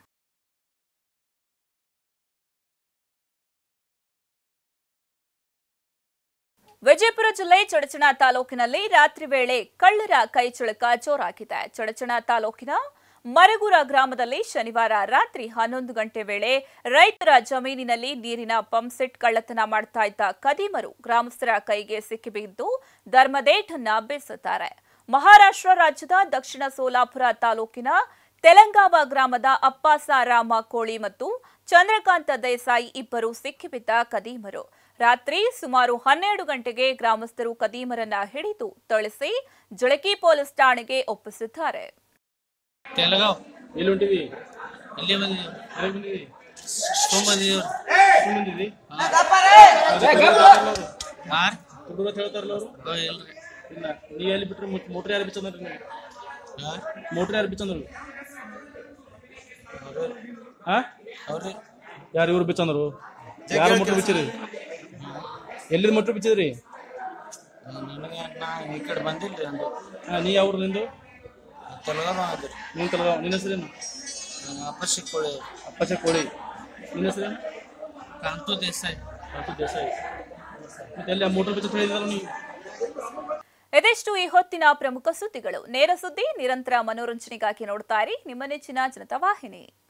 ವಿಜಯಪುರ ಜಿಲ್ಲೆ ಚಡಚಣ ತಾಲೂಕಿನಲ್ಲಿ ರಾತ್ರಿ ವೇಳೆ ಕಳ್ಳರ ಕೈಚಳಕ ಜೋರಾಗಿದೆ ಚಡಚಣ ತಾಲೂಕಿನ ಮರಗೂರ ಗ್ರಾಮದಲ್ಲಿ ಶನಿವಾರ ರಾತ್ರಿ ಹನ್ನೊಂದು ಗಂಟೆ ವೇಳೆ ರೈತರ ಜಮೀನಿನಲ್ಲಿ ನೀರಿನ ಪಂಪ್ಸೆಟ್ ಕಳ್ಳತನ ಮಾಡ್ತಾ ಇದ್ದ ಕದೀಮರು ಗ್ರಾಮಸ್ಥರ ಕೈಗೆ ಸಿಕ್ಕಿಬಿದ್ದು ಧರ್ಮದೇಟನ್ನ ಬೀಸುತ್ತಾರೆ ಮಹಾರಾಷ್ಟ್ರ ರಾಜ್ಯದ ದಕ್ಷಿಣ ಸೋಲಾಪುರ ತಾಲೂಕಿನ ತೆಲಂಗಾವ ಗ್ರಾಮದ ಅಪ್ಪಾಸ ರಾಮ ಕೋಳಿ ಮತ್ತು ಚಂದ್ರಕಾಂತ ದೇಸಾಯಿ ಇಬ್ಬರು ಸಿಕ್ಕಿಬಿದ್ದ ಕದೀಮರು ರಾತ್ರಿ ಸುಮಾರು ಹನ್ನೆರಡು ಗಂಟೆಗೆ ಗ್ರಾಮಸ್ಥರು ಕದೀಮರನ್ನ ಹಿಡಿದು ಥಳಿಸಿ ಜಳಕಿ ಪೊಲೀಸ್ ಠಾಣೆಗೆ ಒಪ್ಪಿಸಿದ್ದಾರೆ ತೆಲಗಾವ್ ಎಲ್ಲಿ ಹೊಂಟಿವಿ ಅಲ್ಲಿ ಬಂದಿದ್ದೀವಿ ಎಲ್ಲಿ ಬಂದಿದ್ದೀವಿ ತೊಗೊಂಬಂದಿದ್ದೀವಿ ಬಂದಿದ್ದೀವಿ ಹಾಂ ಹುಡುಗ ಹೇಳ್ತಾರಲ್ಲ ಅವರು ಇಲ್ರಿ ಇಲ್ಲ ನೀ ಎಲ್ಲಿ ಬಿಟ್ರೆ ಮೋಟ್ರ್ ಯಾರು ಬಿಚ್ಚಂದ್ರಿ ನೀವು ಮೋಟ್ರ್ ಯಾರು ಬಿಚ್ಚಂದ್ರು ಹಾ ಅವ್ರಿ ಯಾರು ಇವ್ರು ಬಿಚ್ಚಂದ್ರು ಯಾರು ಮೋಟ್ರ್ ಬಿಚ್ಚಿರಿ ಎಲ್ಲಿದ್ ಮೋಟ್ರ್ ಬಿಚ್ಚಿದ್ರಿ ನನಗೆ ನಾ ಈ ಕಡೆ ಬಂದಿಲ್ರಿ ಅಂದು ಹಾ ನೀ ಯಾವ ನಿಂದು ತೆಲಗಾವ ಅದ್ರಿ ನೀನ್ ತಲಗಾವ್ ನಿನ್ನ ಹೆಸರೇನು ಅಪ್ಪಶಿ ಕೋಳಿ ಅಪ್ಪಚ್ಚ ಕೋಳಿ ನಿನ್ನ ಹೆಸರೇನು ಕಾಂತು ದೇಸಾಯಿ ಕಾಂತು ದೇಸಾಯಿ ಮತ್ತೆ ಎಲ್ಲಿ ಆ ಮೋಟ್ರ್ ಬಿಚ್ಚ ಹೇಳಿದ್ರಲ್ಲ ನೀವು ಇದಿಷ್ಟು ಈ ಹೊತ್ತಿನ ಪ್ರಮುಖ ಸುದ್ದಿಗಳು ನೇರ ಸುದ್ದಿ ನಿರಂತರ ಮನೋರಂಜನೆಗಾಗಿ ನೋಡ್ತಾ ಇರಿ ನಿಮ್ಮ ನೆಚ್ಚಿನ ಜನತಾ ವಾಹಿನಿ